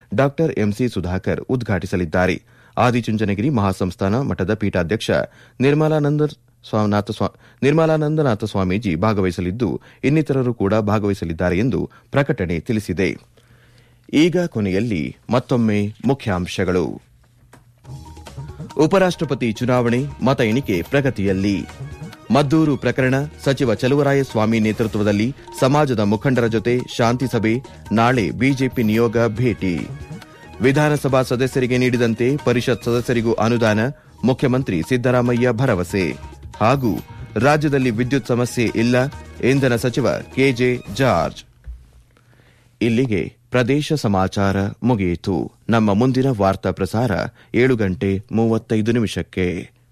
ಡಾ ಎಂಸಿ ಸುಧಾಕರ್ ಉದ್ಘಾಟಿಸಲಿದ್ದಾರೆ ಆದಿಚುಂಚನಗಿರಿ ಮಹಾಸಂಸ್ಥಾನ ಮಠದ ಪೀಠಾಧ್ಯಕ್ಷ ನಿರ್ಮಲಾನಂದನಾಥ ಸ್ವಾಮೀಜಿ ಭಾಗವಹಿಸಲಿದ್ದು ಇನ್ನಿತರರು ಕೂಡ ಭಾಗವಹಿಸಲಿದ್ದಾರೆ ಎಂದು ಪ್ರಕಟಣೆ ತಿಳಿಸಿದೆ ಈಗ ಕೊನೆಯಲ್ಲಿ ಮತ್ತೊಮ್ಮೆ ಮುಖ್ಯಾಂಶಗಳು ಉಪರಾಷ್ಟಪತಿ ಚುನಾವಣೆ ಮತ ಎಣಿಕೆ ಪ್ರಗತಿಯಲ್ಲಿ ಮದ್ದೂರು ಪ್ರಕರಣ ಸಚಿವ ಚಲುವರಾಯಸ್ವಾಮಿ ನೇತೃತ್ವದಲ್ಲಿ ಸಮಾಜದ ಮುಖಂಡರ ಜೊತೆ ಶಾಂತಿ ಸಭೆ ನಾಳೆ ಬಿಜೆಪಿ ನಿಯೋಗ ಭೇಟಿ ವಿಧಾನಸಭಾ ಸದಸ್ಯರಿಗೆ ನೀಡಿದಂತೆ ಪರಿಷತ್ ಸದಸ್ಯರಿಗೂ ಅನುದಾನ ಮುಖ್ಯಮಂತ್ರಿ ಸಿದ್ದರಾಮಯ್ಯ ಭರವಸೆ ಹಾಗೂ ರಾಜ್ಯದಲ್ಲಿ ವಿದ್ಯುತ್ ಸಮಸ್ಯೆ ಇಲ್ಲ ಇಂಧನ ಸಚಿವ ಕೆಜೆ ಜಾರ್ಜ್ ಇಲ್ಲಿಗೆ ಪ್ರದೇಶ ಸಮಾಚಾರ ಮುಗಿಯಿತು ನಮ್ಮ ಮುಂದಿನ ವಾರ್ತಾ ಪ್ರಸಾರ ಏಳು ಗಂಟೆ ಮೂವತ್ತೈದು ನಿಮಿಷಕ್ಕೆ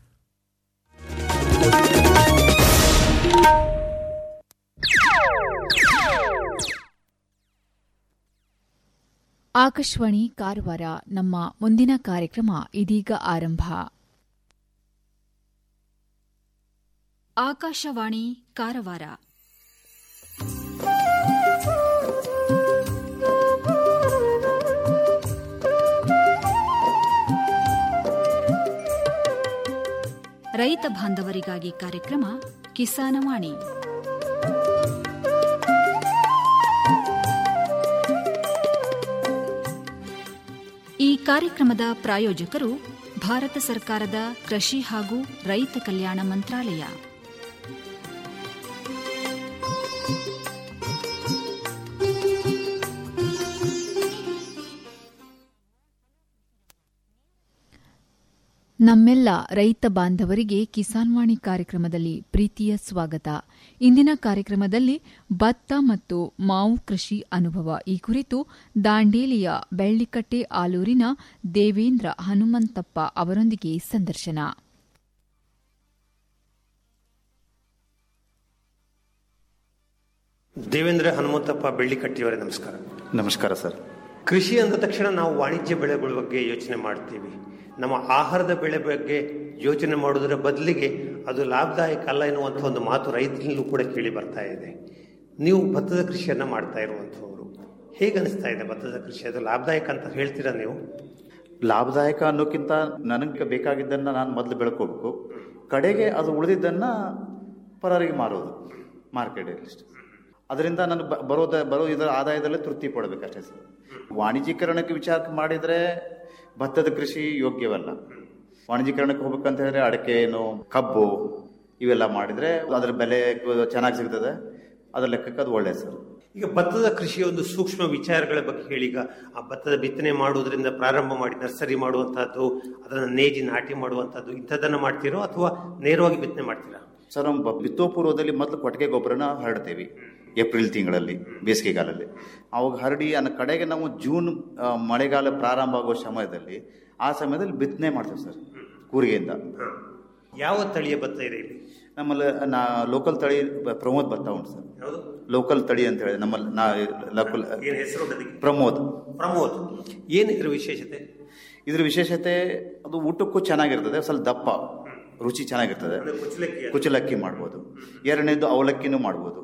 ಆಕಾಶವಾಣಿ ಕಾರವಾರ ನಮ್ಮ ಮುಂದಿನ ಕಾರ್ಯಕ್ರಮ ಇದೀಗ ಆರಂಭ ಆಕಾಶವಾಣಿ ಕಾರವಾರ ರೈತ ಬಾಂಧವರಿಗಾಗಿ ಕಾರ್ಯಕ್ರಮ ಕಿಸಾನವಾಣಿ ಈ ಕಾರ್ಯಕ್ರಮದ ಪ್ರಾಯೋಜಕರು ಭಾರತ ಸರ್ಕಾರದ ಕೃಷಿ ಹಾಗೂ ರೈತ ಕಲ್ಯಾಣ ಮಂತ್ರಾಲಯ ನಮ್ಮೆಲ್ಲ ರೈತ ಬಾಂಧವರಿಗೆ ಕಿಸಾನ್ವಾಣಿ ಕಾರ್ಯಕ್ರಮದಲ್ಲಿ ಪ್ರೀತಿಯ ಸ್ವಾಗತ ಇಂದಿನ ಕಾರ್ಯಕ್ರಮದಲ್ಲಿ ಭತ್ತ ಮತ್ತು ಮಾವು ಕೃಷಿ ಅನುಭವ ಈ ಕುರಿತು ದಾಂಡೇಲಿಯ ಬೆಳ್ಳಿಕಟ್ಟೆ ಆಲೂರಿನ ದೇವೇಂದ್ರ ಹನುಮಂತಪ್ಪ ಅವರೊಂದಿಗೆ ಸಂದರ್ಶನ ದೇವೇಂದ್ರ ಹನುಮಂತಪ್ಪ ಬೆಳ್ಳಿಕಟ್ಟಿಯವರೇ ನಮಸ್ಕಾರ ನಮಸ್ಕಾರ ಸರ್ ಕೃಷಿ ಅಂದ ತಕ್ಷಣ ನಾವು ವಾಣಿಜ್ಯ ಬೆಳೆಗಳ ಬಗ್ಗೆ ಯೋಚನೆ ಮಾಡ್ತೀವಿ ನಮ್ಮ ಆಹಾರದ ಬೆಳೆ ಬಗ್ಗೆ ಯೋಚನೆ ಮಾಡೋದರ ಬದಲಿಗೆ ಅದು ಲಾಭದಾಯಕ ಅಲ್ಲ ಎನ್ನುವಂಥ ಒಂದು ಮಾತು ರೈತರಲ್ಲೂ ಕೂಡ ಕೇಳಿ ಬರ್ತಾ ಇದೆ ನೀವು ಭತ್ತದ ಕೃಷಿಯನ್ನು ಮಾಡ್ತಾ ಇರುವಂಥವ್ರು ಹೇಗೆ ಅನಿಸ್ತಾ ಇದೆ ಭತ್ತದ ಕೃಷಿ ಅದು ಲಾಭದಾಯಕ ಅಂತ ಹೇಳ್ತೀರಾ ನೀವು ಲಾಭದಾಯಕ ಅನ್ನೋಕ್ಕಿಂತ ನನಗೆ ಬೇಕಾಗಿದ್ದನ್ನು ನಾನು ಮೊದಲು ಬೆಳ್ಕೋಬೇಕು ಕಡೆಗೆ ಅದು ಉಳಿದಿದ್ದನ್ನು ಪರರಿಗೆ ಮಾರೋದು ಮಾರ್ಕೆಟಲ್ಲಿ ಅಷ್ಟೇ ಅದರಿಂದ ನಾನು ಬ- ಬರೋದ ಬರೋ ಇದರ ಆದಾಯದಲ್ಲೇ ತೃಪ್ತಿ ಪಡಬೇಕಷ್ಟೇ ಸರ್ ವಾಣಿಜ್ಯೀಕರಣಕ್ಕೆ ವಿಚಾರ ಮಾಡಿದರೆ ಭತ್ತದ ಕೃಷಿ ಯೋಗ್ಯವಲ್ಲ ವಾಣಿಜ್ಯೀಕರಣಕ್ಕೆ ಹೋಗ್ಬೇಕಂತ ಹೇಳಿದ್ರೆ ಅಡಕೆ ಏನು ಕಬ್ಬು ಇವೆಲ್ಲ ಮಾಡಿದರೆ ಅದರ ಬೆಲೆ ಚೆನ್ನಾಗಿ ಸಿಗ್ತದೆ ಅದರ ಲೆಕ್ಕಕ್ಕೆ ಅದು ಒಳ್ಳೆಯದು ಸರ್ ಈಗ ಭತ್ತದ ಕೃಷಿಯ ಒಂದು ಸೂಕ್ಷ್ಮ ವಿಚಾರಗಳ ಬಗ್ಗೆ ಹೇಳಿ ಈಗ ಆ ಭತ್ತದ ಬಿತ್ತನೆ ಮಾಡುವುದರಿಂದ ಪ್ರಾರಂಭ ಮಾಡಿ ನರ್ಸರಿ ಮಾಡುವಂತಹದ್ದು ಅದನ್ನು ನೇಜಿ ನಾಟಿ ಮಾಡುವಂತಹದ್ದು ಇಂಥದ್ದನ್ನು ಮಾಡ್ತೀರೋ ಅಥವಾ ನೇರವಾಗಿ ಬಿತ್ತನೆ ಮಾಡ್ತೀರಾ ಸರ್ ನಾವು ಬ- ಬಿತ್ತೋ ಪೂರ್ವದಲ್ಲಿ ಮೊದಲು ಕೊಟ್ಟಿಗೆ ಗೊಬ್ಬರನ ಹರಡ್ತೇವೆ ಏಪ್ರಿಲ್ ತಿಂಗಳಲ್ಲಿ ಬೇಸಿಗೆಗಾಲಲ್ಲಿ ಅವಾಗ ಹರಡಿ ಅನ್ನ ಕಡೆಗೆ ನಾವು ಜೂನ್ ಆ, ಮಳೆಗಾಲ ಪ್ರಾರಂಭ ಆಗುವ ಸಮಯದಲ್ಲಿ ಆ ಸಮಯದಲ್ಲಿ ಬಿತ್ತನೆ ಮಾಡ್ತೇವೆ ಸರ್ ಕೂರಿಗೆಯಿಂದ ಯಾವ ತಳಿಯ ಭತ್ತ ಇದೆ ಇಲ್ಲಿ ನಮ್ಮಲ್ಲಿ ನಾ ಲೋಕಲ್ ತಳಿ ಬ- ಪ್ರಮೋದ್ ಭತ್ತ ಉಂಟು ಸರ್ ಯಾವುದು ಲೋಕಲ್ ತಳಿ ಅಂತ ಹೇಳಿ ನಮ್ಮಲ್ಲಿ ನಾ ಲೋಕಲ್ ಏನು ಹೆಸರು ಅದಕ್ಕೆ ಪ್ರಮೋದ್ ಪ್ರಮೋದ್ ಏನು ಇದರ ವಿಶೇಷತೆ ಇದ್ರ ವಿಶೇಷತೆ ಅದು ಊಟಕ್ಕೂ ಚೆನ್ನಾಗಿರ್ತದೆ ಸ್ವಲ್ಪ ದಪ್ಪ ರುಚಿ ಚೆನ್ನಾಗಿರ್ತದೆ ಅಂದ್ರೆ ಕುಚ್ಚಲಕ್ಕಿ ಅದು. ಕುಚಲಕ್ಕಿ ಮಾಡ್ಬೋದು ಎರಡನೇದು ಅವಲಕ್ಕಿನೂ ಮಾಡ್ಬೋದು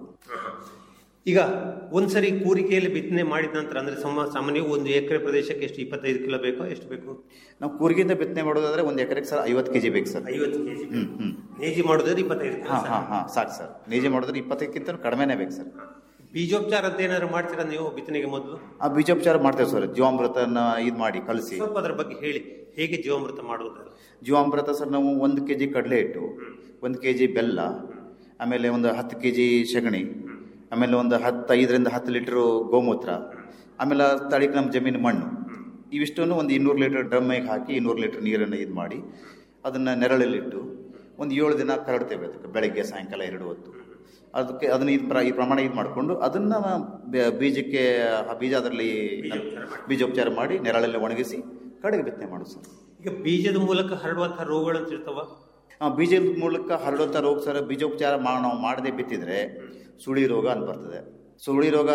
ಈಗ ಒಂದ್ಸರಿ ಕೂರಿಕೆಯಲ್ಲಿ ಬಿತ್ತನೆ ಮಾಡಿದ ನಂತರ ಅಂದ್ರೆ ಸಮ ಸಾಮಾನ್ಯ ಒಂದು ಎಕರೆ ಪ್ರದೇಶಕ್ಕೆ ಎಷ್ಟು ಇಪ್ಪತ್ತೈದು ಕಿಲೋ ಬೇಕೋ ಎಷ್ಟು ಬೇಕು ನಾವು ಕೂರ್ಗಿಂದ ಬಿತ್ತನೆ ಮಾಡೋದಾದ್ರೆ ಒಂದು ಎಕರೆಗೆ ಸರ್ ಐವತ್ತು ಕೆಜಿ ಬೇಕು ಸರ್ ಐವತ್ತು ಕೆಜಿ ಹ್ಮ್ ಹ್ಮ್ ನೇಜಿ ಮಾಡೋದಾದ್ರೆ ಇಪ್ಪತ್ತೈದು ಹಾ ಕಿಲೋ ಹಾ ಹಾ ಸಾಕು ಸರ್ ನೇಜಿ ಮಾಡಿದ್ರೆ ಇಪ್ಪತ್ತಕ್ಕಿಂತ ಕಡಿಮೆನೇ ಬೇಕು ಸರ್ ಬೀಜೋಪಚಾರ ಅಂತ ಏನಾದ್ರು ಮಾಡ್ತೀರಾ ನೀವು ಬಿತ್ತನೆಗೆ ಮೊದಲು ಆ ಬೀಜೋಪಚಾರ ಮಾಡ್ತೇವೆ ಸರ್ ಜೀವಾಮೃತನ ಇದು ಮಾಡಿ ಕಲಸಿ ಸ್ವಲ್ಪ ಅದರ ಬಗ್ಗೆ ಹೇಳಿ ಹೇಗೆ ಜೀವಾಮೃತ ಮಾಡುವುದು ಜೀವಾಮೃತ ಸರ್ ನಾವು ಒಂದು ಕೆ ಜಿ ಕಡಲೆ ಹಿಟ್ಟು ಒಂದು ಕೆ ಜಿ ಬೆಲ್ಲ ಆಮೇಲೆ ಒಂದು ಹತ್ತು ಕೆ ಜಿ ಸಗಣಿ ಆಮೇಲೆ ಒಂದು ಹತ್ತು ಐದರಿಂದ ಹತ್ತು ಲೀಟ್ರು ಗೋಮೂತ್ರ ಆಮೇಲೆ ತಳಿಗೆ ನಮ್ಮ ಜಮೀನು ಮಣ್ಣು ಇವಿಷ್ಟನ್ನು ಒಂದು ಇನ್ನೂರು ಲೀಟರ್ ಡ್ರಮ್ಮಿಗೆ ಹಾಕಿ ಇನ್ನೂರು ಲೀಟರ್ ನೀರನ್ನು ಇದು ಮಾಡಿ ಅದನ್ನು ನೆರಳಲ್ಲಿಟ್ಟು ಒಂದು ಏಳು ದಿನ ಕರಡ್ತೇವೆ ಅದಕ್ಕೆ ಬೆಳಗ್ಗೆ ಸಾಯಂಕಾಲ ಎರಡು ಹೊತ್ತು ಅದಕ್ಕೆ ಅದನ್ನ ಇದು ಪ್ರ ಈ ಪ್ರಮಾಣ ಇದು ಮಾಡಿಕೊಂಡು ಅದನ್ನು ಬೆ- ಬೀಜಕ್ಕೆ ಆ ಬೀಜ ಅದರಲ್ಲಿ ಬೀಜೋಪಚಾರ ಮಾಡಿ ನೆರಳಲ್ಲಿ ಒಣಗಿಸಿ ಕಡೆಗೆ ಬಿತ್ತನೆ ಮಾಡೋದು ಸರ್ ಈಗ ಬೀಜದ ಮೂಲಕ ಹರಡುವಂತಹ ರೋಗಗಳು ಅಂತ ಇರ್ತಾವ ಆ ಬೀಜದ ಮೂಲಕ ಹರಡುವಂಥ ರೋಗ ಸರ್ ಬೀಜೋಪಚಾರ ಮಾ ನಾವು ಮಾಡದೆ ಬಿತ್ತಿದ್ರೆ ಸುಳಿ ರೋಗ ಅಂತ ಬರ್ತದೆ ಸುಳಿ ರೋಗ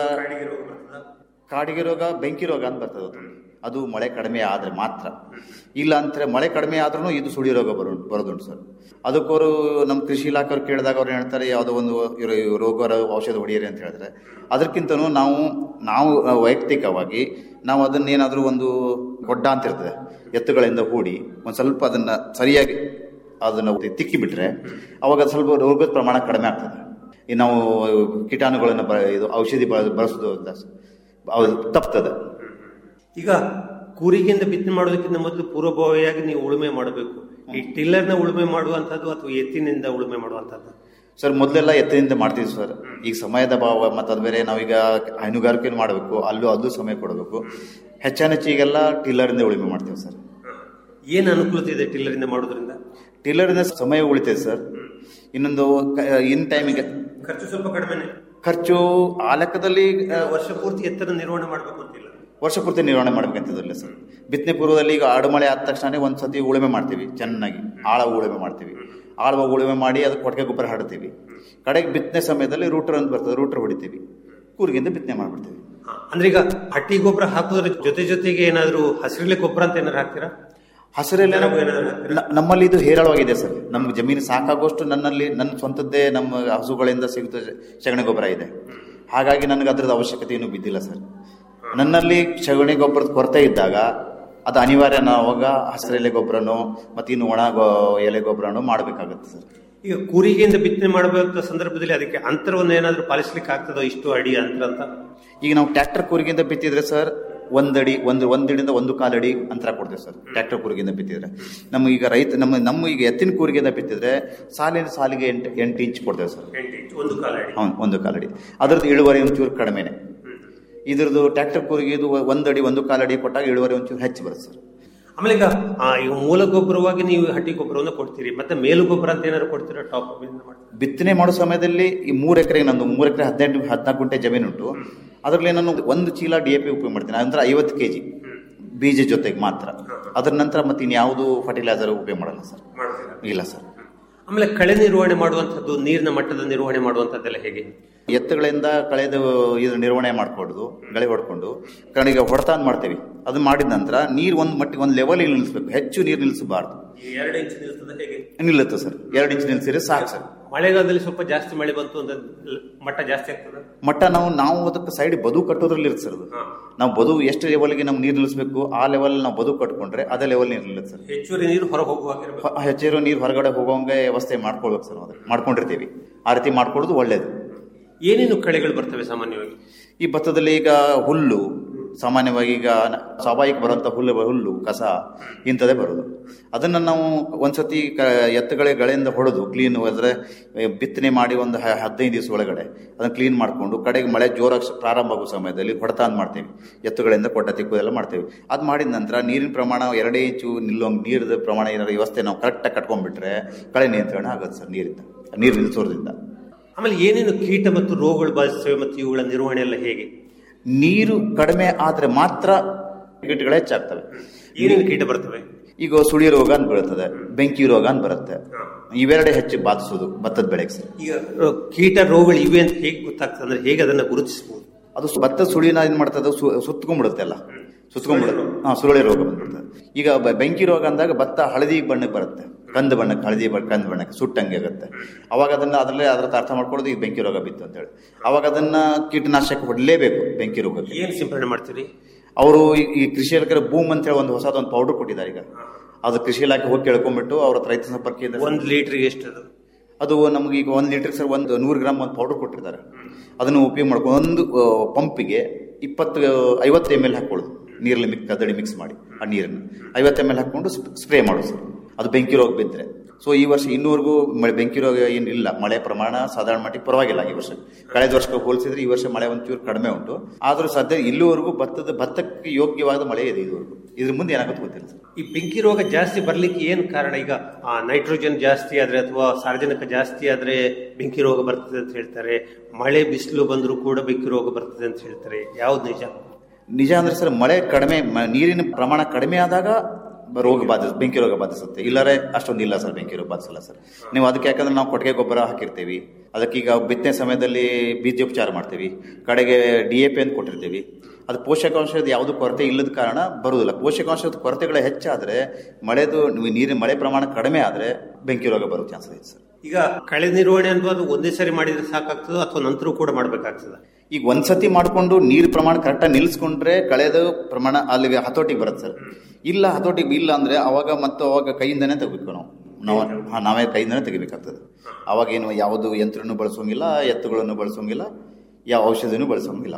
ಕಾಡಿಗೆ ರೋಗ ಬೆಂಕಿ ರೋಗ ಅಂತ ಬರ್ತದೆ ಅದು. ಅದು ಮಳೆ ಕಡಿಮೆ ಆದರೆ ಮಾತ್ರ ಇಲ್ಲ ಅಂತಾರೆ ಮಳೆ ಕಡಿಮೆ ಆದ್ರೂ ಇದು ಸುಳಿ ರೋಗ ಬರೋ ಬರೋದುಂಟು ಸರ್ ಅದಕ್ಕವರು ನಮ್ಮ ಕೃಷಿ ಇಲಾಖೆಯವ್ರು ಕೇಳಿದಾಗ ಅವ್ರು ಹೇಳ್ತಾರೆ ಯಾವುದೋ ಒಂದು ಇವ್ರು- ಇವ್ರು ರೋಗ ರ- ಔಷಧ ಹೊಡೆಯಿರಿ ಅಂತ ಹೇಳಿದ್ರೆ ಅದಕ್ಕಿಂತನೂ ನಾವು ನಾವು ವೈಯಕ್ತಿಕವಾಗಿ ನಾವು ಅದನ್ನ ಏನಾದರೂ ಒಂದು ಗೊಡ್ಡ ಅಂತ ಇರ್ತದೆ ಎತ್ತುಗಳಿಂದ ಹೂಡಿ ಒಂದು ಸ್ವಲ್ಪ ಅದನ್ನ ಸರಿಯಾಗಿ ಅದನ್ನು ತಿಕ್ಕಿ ಬಿಟ್ರೆ ಅವಾಗ ಅದು ಸ್ವಲ್ಪ ರೋಗದ ಪ್ರಮಾಣ ಕಡಿಮೆ ಆಗ್ತದೆ ಈ ನಾವು ಕೀಟಾಣುಗಳನ್ನು ಬ ಇದು ಔಷಧಿ ಬಳ ಬಳಸೋದು ಅದು ತಪ್ತದೆ ಈಗ ಕೂರಿಗೆಯಿಂದ ಬಿತ್ತನೆ ಮಾಡೋದಕ್ಕಿಂತ ಮೊದಲು ಪೂರ್ವಭಾವಿಯಾಗಿ ನೀವು ಉಳುಮೆ ಮಾಡಬೇಕು ಈ ಟಿಲ್ಲರ್ನ ಉಳುಮೆ ಮಾಡುವಂಥದ್ದು ಅಥವಾ ಎತ್ತಿನಿಂದ ಉಳುಮೆ ಮಾಡುವಂಥದ್ದು ಸರ್ ಮೊದಲೆಲ್ಲ ಎತ್ತರಿಂದ ಮಾಡ್ತೀವಿ ಸರ್ ಈಗ ಸಮಯದ ಭಾವ ಮತ್ತು ಅದು ಬೇರೆ ನಾವೀಗ ಹೈನುಗಾರಿಕೆ ಮಾಡಬೇಕು ಅಲ್ಲೂ ಅದು ಸಮಯ ಕೊಡಬೇಕು ಹೆಚ್ಚಾನೆಚ್ಚು ಈಗೆಲ್ಲ ಟಿಲ್ಲರಿಂದ ಉಳುಮೆ ಮಾಡ್ತೀವಿ ಸರ್ ಏನು ಅನುಕೂಲತೆ ಇದೆ ಟಿಲ್ಲರಿಂದ ಮಾಡೋದ್ರಿಂದ ಟಿಲ್ಲರಿಂದ ಸಮಯ ಉಳಿತೈತೆ ಸರ್ ಇನ್ನೊಂದು ಕ- ಇನ್ ಟೈಮಿಗೆ ಖರ್ಚು ಸ್ವಲ್ಪ ಕಡಿಮೆನೆ ಖರ್ಚು ಆ ಲೆಕ್ಕದಲ್ಲಿ ಆ, ವರ್ಷ ಪೂರ್ತಿ ಎತ್ತರ ನಿರ್ವಹಣೆ ಮಾಡಬೇಕು ಅಂತಿಲ್ಲ ವರ್ಷ ಪೂರ್ತಿ ನಿರ್ವಹಣೆ ಮಾಡ್ಬೇಕಂತದಿಲ್ಲ ಸರ್ ಬಿತ್ತನೆ ಪೂರ್ವದಲ್ಲಿ ಈಗ ಆಡುಮಳೆ ಆದ ತಕ್ಷಣ ಒಂದು ಸತಿ ಉಳುಮೆ ಮಾಡ್ತೀವಿ ಚೆನ್ನಾಗಿ ಆಳ ಉಳುಮೆ ಮಾಡ್ತೀವಿ ಆಳವಾಗಿ ಉಳುಮೆ ಮಾಡಿ ಅದಕ್ಕೆ ಕೊಟ್ಟಿಗೆ ಗೊಬ್ಬರ ಹಾಡ್ತೀವಿ ಕಡೆಗೆ ಬಿತ್ತನೆ ಸಮಯದಲ್ಲಿ ರೂಟರ್ ಅಂತ ಬರ್ತದೆ ರೂಟರ್ ಹೊಡಿತೀವಿ ಕೂರ್ಗಿಂದ ಬಿತ್ತನೆ ಮಾಡ್ಬಿಡ್ತೀವಿ ಹಾ, ಅಂದ್ರೆ ಈಗ ಹಟ್ಟಿ ಗೊಬ್ಬರ ಹಾಕೋದ್ರ ಜೊತೆ ಜೊತೆಗೆ ಏನಾದ್ರು ಹಸಿರೆಲೆ ಗೊಬ್ಬರ ಅಂತ ಏನಾದ್ರು ಹಾಕ್ತೀರಾ ಹಸಿರೆಲೆ ದನಗೂ ಏನಾದ್ರು ಹಾಕ್ತೀರಾ? ನ- ನಮ್ಮಲ್ಲಿ ಇದು ಹೇರಳವಾಗಿದೆ ಸರ್ ನಮ್ಗೆ ಜಮೀನು ಸಾಕಾಗುವಷ್ಟು ನನ್ನಲ್ಲಿ ನನ್ನ ಸ್ವಂತದ್ದೇ ನಮ್ಮ ಹಸುಗಳಿಂದ ಸಿಗುತ್ತ ಸಗಣಿ ಗೊಬ್ಬರ ಇದೆ ಹಾಗಾಗಿ ನನಗೆ ಅದ್ರದ್ದು ಅವಶ್ಯಕತೆ ಏನು ಬಿದ್ದಿಲ್ಲ ಸರ್ ನನ್ನಲ್ಲಿ ಸಗಣಿ ಗೊಬ್ಬರದ ಕೊರತೆ ಇದ್ದಾಗ ಅದು ಅನಿವಾರ್ಯ ನಾವು ಅವಾಗ ಹಸಿರೆಲೆ ಗೊಬ್ಬರನೋ ಮತ್ತು ಇನ್ನು ಒಣ ಗೊ ಎಲೆ ಗೊಬ್ಬರನೋ ಮಾಡಬೇಕಾಗುತ್ತೆ ಸರ್ ಈಗ ಕೂರಿಗೆಯಿಂದ ಬಿತ್ತನೆ ಮಾಡಬೇಕಾದ ಸಂದರ್ಭದಲ್ಲಿ ಅದಕ್ಕೆ ಅಂತರವನ್ನು ಏನಾದ್ರು ಪಾಲಿಸ್ಲಿಕ್ಕೆ ಆಗ್ತದೋ ಇಷ್ಟು ಅಡಿ ಅಂತರ ಅಂತ ಈಗ ನಾವು ಟ್ರ್ಯಾಕ್ಟರ್ ಕೂರಿಗಿಂದ ಬಿತ್ತಿದ್ರೆ ಸರ್ ಒಂದಡಿ ಒಂದು ಒಂದಡಿಯಿಂದ ಒಂದು ಕಾಲಡಿ ಅಂತರ ಕೊಡ್ತೇವೆ ಸರ್ ಟ್ರ್ಯಾಕ್ಟರ್ ಕೂರಿಗಿಂದ ಬಿತ್ತಿದ್ರೆ ನಮ್ಮ ಈಗ ರೈತ ನಮ್ಮ ನಮ್ಮ ಈಗ ಎತ್ತಿನ ಕೂರಿಗಿಂದ ಬಿತ್ತಿದ್ರೆ ಸಾಲಿನ ಸಾಲಿಗೆ ಎಂಟು ಎಂಟು ಇಂಚ್ ಕೊಡ್ತೇವೆ ಸರ್ ಎಂಟು ಇಂಚು, ಒಂದು ಕಾಲ ಅಡಿ ಹೌದು ಒಂದು ಕಾಲಡಿ ಅದ್ರದ್ದು ಇಳುವರಿ ಒಂಚೂರು ಕಡಿಮೆನೆ ಇದ್ರದ್ದು ಟ್ರ್ಯಾಕ್ಟರ್ ಕೂರಿಗೆ ಇದು ಒಂದಡಿ ಒಂದು ಕಾಲಡಿ ಕೊಟ್ಟಾಗ ಇಳುವರಿ ಒಂಚೂರು ಹೆಚ್ಚು ಬರುತ್ತೆ ಸರ್ ಆಮೇಲೆ ಈಗ ಆ, ಈಗ ಮೂಲ ಗೊಬ್ಬರವಾಗಿ ನೀವು ಹಟ್ಟಿ ಗೊಬ್ಬರವನ್ನು ಕೊಡ್ತೀರಿ ಮತ್ತೆ ಮೇಲು ಗೊಬ್ಬರ ಅಂತ ಏನಾದ್ರು ಕೊಡ್ತೀರಾ ಟಾಪ್ ಮಾಡ್ತೀರಾ ಬಿತ್ತನೆ ಮಾಡೋ ಸಮಯದಲ್ಲಿ ಈ ಮೂರು ಎಕರೆ ನಂದು ಮೂರು ಎಕರೆ ಹದಿನೆಂಟು ಹದಿನಾಲ್ಕು ಗುಂಟೆ ಜಮೀನುಂಟು ಅದರಲ್ಲಿ ನಾನು ಒಂದು ಚೀಲ ಡಿ ಎ ಪಿ ಉಪಯೋಗ ಮಾಡ್ತೀನಿ ಅಂದ್ರೆ ಐವತ್ತು ಕೆ ಜಿ ಬೀಜ ಜೊತೆಗೆ ಮಾತ್ರ ಅದ್ರ ನಂತರ ಮತ್ತೆ ಇನ್ಯಾವುದು ಫರ್ಟಿಲೈಸರ್ ಉಪಯೋಗ ಮಾಡಲ್ಲ ಸರ್ ಮಾಡ್ತೀರಾ ಇಲ್ಲ ಸರ್ ಆಮೇಲೆ ಕಳೆ ನಿರ್ವಹಣೆ ಮಾಡುವಂಥದ್ದು ನೀರಿನ ಮಟ್ಟದ ನಿರ್ವಹಣೆ ಮಾಡುವಂಥದ್ದೆಲ್ಲ ಹೇಗೆ ಎತ್ತುಗಳಿಂದ ಕಳೆದು ಇದ್ರ ನಿರ್ವಹಣೆ ಮಾಡ್ಕೊಂಡು ಗಳೆ ಹೊಡ್ಕೊಂಡು ಕಡೆಗೆ ಹೊಡೆತಾನ್ ಮಾಡ್ತೇವೆ ಅದು ಮಾಡಿದ ನಂತರ ನೀರು ಒಂದು ಮಟ್ಟಿಗೆ ಒಂದು ಲೆವೆಲಿಗೆ ನಿಲ್ಲಿಸ್ಬೇಕು ಹೆಚ್ಚು ನೀರು ನಿಲ್ಲಿಸಬಾರ್ದು ಈ ಎರಡು ಇಂಚು ನಿಲ್ತದೆ ಹೇಗೆ ನಿಲ್ಲುತ್ತೆ ಸರ್ ಎರಡು ಇಂಚ್ ನಿಲ್ಸಿದ್ರೆ ಸಾಕು ಸರ್ ಮಳೆಗಾಲದಲ್ಲಿ ಸ್ವಲ್ಪ ಜಾಸ್ತಿ ಮಳೆ ಬಂತು ಅಂತ ಮಟ್ಟ ಜಾಸ್ತಿ ಆಗ್ತದೆ ಮಟ್ಟ ನಾವು ನಾವು ಅದಕ್ಕೆ ಸೈಡ್ ಬದು ಕಟ್ಟೋದ್ರಲ್ಲಿ ಇರುತ್ತೆ ಸರ್ ಅದು ನಾವು ಬದು ಎಷ್ಟು ಲೆವೆಲ್ಗೆ ನಾವು ನೀರು ನಿಲ್ಲಿಸಬೇಕು ಆ ಲೆವೆಲ್ ನಾವು ಬದು ಕಟ್ಕೊಂಡ್ರೆ ಅದೇ ಲೆವೆಲ್ ನೀರು ನಿಲ್ಲುತ್ತೆ ಸರ್ ಹೆಚ್ಚುವರಿ ನೀರು ಹೊರ ಹೋಗುವಾಗಿರ್ಬೇಕು ಹ- ಹೆಚ್ಚಿರೋ ನೀರು ಹೊರಗಡೆ ಹೋಗೋಂಗೆ ವ್ಯವಸ್ಥೆ ಮಾಡ್ಕೊಳ್ಬೇಕು ಸರ್ ನಾವು ಮಾಡ್ಕೊಂಡಿರ್ತೀವಿ ಆ ರೀತಿ ಮಾಡ್ಕೊಳ್ಳೋದು ಒಳ್ಳೇದು ಏನೇನು ಕಳೆಗಳು ಬರ್ತವೆ ಸಾಮಾನ್ಯವಾಗಿ ಈ ಭತ್ತದಲ್ಲಿ ಈಗ ಹುಲ್ಲು ಸಾಮಾನ್ಯವಾಗಿ ಈಗ ನ- ಸ್ವಾಭಾವಿಕ ಬರುವಂಥ ಹುಲ್ಲು ಹುಲ್ಲು ಕಸ ಇಂಥದ್ದೇ ಬರೋದು ಅದನ್ನು ನಾವು ಒಂದ್ಸತಿ ಕ ಎತ್ತುಗಳ ಗಳೆಯಿಂದ ಹೊಡೆದು ಕ್ಲೀನ್ ಅಂದರೆ ಬಿತ್ತನೆ ಮಾಡಿ ಒಂದು ಹ- ಹದಿನೈದು ದಿವಸ ಒಳಗಡೆ ಅದನ್ನು ಕ್ಲೀನ್ ಮಾಡಿಕೊಂಡು ಕಡೆಗೆ ಮಳೆ ಜೋರಾಗಿ ಶ- ಪ್ರಾರಂಭ ಆಗೋ ಸಮಯದಲ್ಲಿ ಹೊಡೆತಾನ್ ಮಾಡ್ತೀವಿ ಎತ್ತುಗಳಿಂದ ಕೊಟ್ಟ ತಿಕ್ಕೋದೆಲ್ಲ ಮಾಡ್ತೇವೆ ಅದು ಮಾಡಿದ ನಂತರ ನೀರಿನ ಪ್ರಮಾಣ ಎರಡೇ ಇಂಚು ನಿಲ್ಲೋಂಗೆ ನೀರಿನ ಪ್ರಮಾಣ ಏನಾದ್ರು ವ್ಯವಸ್ಥೆ ನಾವು ಕರೆಕ್ಟಾಗಿ ಕಟ್ಕೊಂಡ್ಬಿಟ್ರೆ ಕಳೆ ನಿಯಂತ್ರಣ ಆಗುತ್ತೆ ಸರ್ ನೀರಿಂದ ನೀರು ನಿಲ್ಲಿಸೋದ್ರಿಂದ ಆಮೇಲೆ ಏನೇನು ಕೀಟ ಮತ್ತು ರೋಗಗಳು ಬಾಧಿಸ್ತವೆ ಮತ್ತು ಇವುಗಳ ನಿರ್ವಹಣೆ ಎಲ್ಲ ಹೇಗೆ ನೀರು ಕಡಿಮೆ ಆದ್ರೆ ಮಾತ್ರ ಕೀಟಗಳು ಹೆಚ್ಚಾಗ್ತವೆ ಏನೇನು ಕೀಟ ಬರ್ತವೆ ಈಗ ಸುಳಿ ರೋಗ ಅಂತ ಬರುತ್ತದೆ ಬೆಂಕಿ ರೋಗ ಅಂತ ಬರುತ್ತೆ ಇವೆರಡೇ ಹೆಚ್ಚು ಬಾಧಿಸೋದು ಭತ್ತದ ಬೆಳೆಗೆ ಸರ್ ಈಗ ಆ, ಕೀಟ ರೋಗಗಳು ಇವೆ ಅಂತ ಹೇಗೆ ಗೊತ್ತಾಗ್ತದೆ ಅಂದ್ರೆ ಹೇಗೆ ಅದನ್ನ ಗುರುತಿಸಬಹುದು ಅದು ಸು- ಭತ್ತದ ಸುಳಿನ ಏನ್ ಮಾಡ್ತದೆ ಸು- ಸುತ್ಕೊಂಡ್ಬಿಡುತ್ತೆ ಎಲ್ಲ ಸುತ್ಕೊಂಡ್ಬಿಡುತ್ತೆ ಹಾ ಸುರುಳಿ ರೋಗ ಬಂದ್ಬಿಡ್ತದೆ ಈಗ ಬ- ಬೆಂಕಿ ರೋಗ ಅಂದಾಗ ಭತ್ತ ಹಳದಿ ಬಣ್ಣಕ್ಕೆ ಬರುತ್ತೆ ಕಂದು ಬಣ್ಣಕ್ಕೆ ಹಳದಿ ಬಣ್ಣ ಕಂದು ಬಣ್ಣಕ್ಕೆ ಸುಟ್ಟಂಗೆ ಆಗುತ್ತೆ ಅವಾಗ ಅದನ್ನ ಅದರಲ್ಲೇ ಅದ್ರ ಅರ್ಥ ಮಾಡ್ಕೊಳ್ಳೋದು ಈಗ ಬೆಂಕಿ ರೋಗ ಬಿತ್ತು ಅಂತ ಹೇಳಿ ಅವಾಗ ಅದನ್ನ ಕೀಟನಾಶಕ ಹೊಡಲೇಬೇಕು ಬೆಂಕಿ ರೋಗಕ್ಕೆ ಏನ್ ಸಿಂಪಡಣೆ ಮಾಡ್ತೀರಿ ಅವರು ಈ ಕೃಷಿ ಇಲಾಖೆ ಬೂಮ್ ಅಂತ ಹೇಳಿ ಒಂದು ಹೊಸದೊಂದು ಪೌಡರ್ ಕೊಟ್ಟಿದ್ದಾರೆ ಈಗ ಅದು ಕೃಷಿ ಇಲಾಖೆ ಹೋಗಿ ಕೇಳ್ಕೊಂಡ್ಬಿಟ್ಟು ಅವ್ರ ಹತ್ರ ರೈತ ಸಂಪರ್ಕ ಕೇಂದ್ರ ಒಂದ್ ಲೀಟರ್ಗೆ ಎಷ್ಟು ಅದು ಅದು ನಮ್ಗೆ ಈಗ ಒಂದು ಲೀಟರ್ ಸರ್ ಒಂದು ನೂರು ಗ್ರಾಮ್ ಒಂದು ಪೌಡರ್ ಕೊಟ್ಟಿರ್ತಾರೆ ಅದನ್ನು ಉಪಯೋಗ ಮಾಡ್ಕೊಂಡು ಒಂದು ಆ, ಪಂಪಿಗೆ ಇಪ್ಪತ್ತು ಐವತ್ತು ಎಮ್ ಎಲ್ ಹಾಕೊಳ್ಳೋದು ನೀರಲ್ಲಿ ಮಿಕ್ ಕದಡಿ ಮಿಕ್ಸ್ ಮಾಡಿ ಆ ನೀರನ್ನು ಐವತ್ತು ಎಮ್ ಎಲ್ ಹಾಕೊಂಡು ಸ್ಪ್ರೇ ಮಾಡೋದು ಸರ್ ಅದು ಬೆಂಕಿ ರೋಗ ಬಿದ್ದರೆ ಸೊ ಈ ವರ್ಷ ಇನ್ನೂವರೆಗೂ ಮಳೆ ಬೆಂಕಿ ರೋಗ ಏನಿಲ್ಲ ಮಳೆ ಪ್ರಮಾಣ ಸಾಧಾರಣ ಮಟ್ಟಿಗೆ ಪರವಾಗಿಲ್ಲ ಈ ವರ್ಷ ಕಳೆದ ವರ್ಷಕ್ಕೆ ಹೋಲಿಸಿದ್ರೆ ಈ ವರ್ಷ ಮಳೆ ಒಂಚೂರು ಕಡಿಮೆ ಉಂಟು ಆದರೂ ಸದ್ಯ ಇಲ್ಲಿವರೆಗೂ ಭತ್ತದ ಭತ್ತಕ್ಕೆ ಯೋಗ್ಯವಾದ ಮಳೆ ಇದೆ ಇದುವರೆಗೂ ಇದ್ರ ಮುಂದೆ ಏನಾಗುತ್ತೆ ಗೊತ್ತಿಲ್ಲ ಸರ್ ಈ ಬೆಂಕಿ ರೋಗ ಜಾಸ್ತಿ ಬರ್ಲಿಕ್ಕೆ ಏನ್ ಕಾರಣ ಈಗ ಆ, ನೈಟ್ರೋಜನ್ ಜಾಸ್ತಿ ಆದ್ರೆ ಅಥವಾ ಸಾರ್ವಜನಿಕ ಜಾಸ್ತಿ ಆದ್ರೆ ಬೆಂಕಿ ರೋಗ ಬರ್ತದೆ ಅಂತ ಹೇಳ್ತಾರೆ ಮಳೆ ಬಿಸಿಲು ಬಂದರೂ ಕೂಡ ಬೆಂಕಿ ರೋಗ ಬರ್ತದೆ ಅಂತ ಹೇಳ್ತಾರೆ ಯಾವ್ದು ನಿಜ ನಿಜ ಅಂದ್ರೆ ಸರ್ ಮಳೆ ಕಡಿಮೆ ಮ- ನೀರಿನ ಪ್ರಮಾಣ ಕಡಿಮೆ ಆದಾಗ ರೋಗ ಬಾಧಿಸ್ ಬೆಂಕಿ ರೋಗ ಬಾಧಿಸುತ್ತೆ ಇಲ್ಲರೆ ಅಷ್ಟೊಂದು ಇಲ್ಲ ಸರ್ ಬೆಂಕಿ ರೋಗ ಬಾಧಿಸಲ್ಲ ಸರ್ ನೀವು ಅದಕ್ಕೆ ಯಾಕಂದ್ರೆ ನಾವು ಕೊಟ್ಟಿಗೆ ಗೊಬ್ಬರ ಹಾಕಿರ್ತೀವಿ ಅದಕ್ಕೀಗ ಬಿತ್ತನೆ ಸಮಯದಲ್ಲಿ ಬೀಜೋಪಚಾರ ಮಾಡ್ತೀವಿ ಕಡೆಗೆ ಡಿ ಎ ಪಿ ಅಂತ ಕೊಟ್ಟಿರ್ತೀವಿ ಅದು ಪೋಷಕಾಂಶದ ಯಾವುದು ಕೊರತೆ ಇಲ್ಲದ ಕಾರಣ ಬರುವುದಿಲ್ಲ ಪೋಷಕಾಂಶದ ಕೊರತೆಗಳು ಹೆಚ್ಚಾದ್ರೆ ಮಳೆದು ನೀರಿನ ಮಳೆ ಪ್ರಮಾಣ ಕಡಿಮೆ ಆದ್ರೆ ಬೆಂಕಿ ರೋಗ ಬರೋ ಚಾನ್ಸಸ್ ಇದೆ ಸರ್ ಈಗ ಕಳೆ ನಿರ್ವಹಣೆ ಅನ್ನೋದು ಒಂದೇ ಸರಿ ಮಾಡಿದ್ರೆ ಸಾಕಾಗ್ತದೋ ಅಥವಾ ನಂತರ ಕೂಡ ಮಾಡ್ಬೇಕಾಗ್ತದ ಈಗ ಒಂದ್ಸತಿ ಮಾಡ್ಕೊಂಡು ನೀರು ಪ್ರಮಾಣ ಕರೆಕ್ಟಾಗಿ ನಿಲ್ಲಿಸ್ಕೊಂಡ್ರೆ ಕಳೆದ ಪ್ರಮಾಣ ಅಲ್ಲಿಗೆ ಹತೋಟಿಗೆ ಬರುತ್ತೆ ಸರ್ ಇಲ್ಲ ಹತೋಟಿಗೆ ಇಲ್ಲ ಅಂದ್ರೆ ಅವಾಗ ಮತ್ತು ಅವಾಗ ಕೈಯಿಂದನೇ ತೆಗಿಬೇಕು ನಾವು ನಾವು ಹಾ, ನಾವೇ ಕೈಯಿಂದನೇ ತೆಗಿಬೇಕಾಗ್ತದೆ ಅವಾಗ ಏನು ಯಾವುದು ಯಂತ್ರನೂ ಬಳಸೋಂಗಿಲ್ಲ ಎತ್ತುಗಳನ್ನು ಬಳಸೋಂಗಿಲ್ಲ ಯಾವ ಔಷಧಿನೂ ಬಳಸೋಂಗಿಲ್ಲ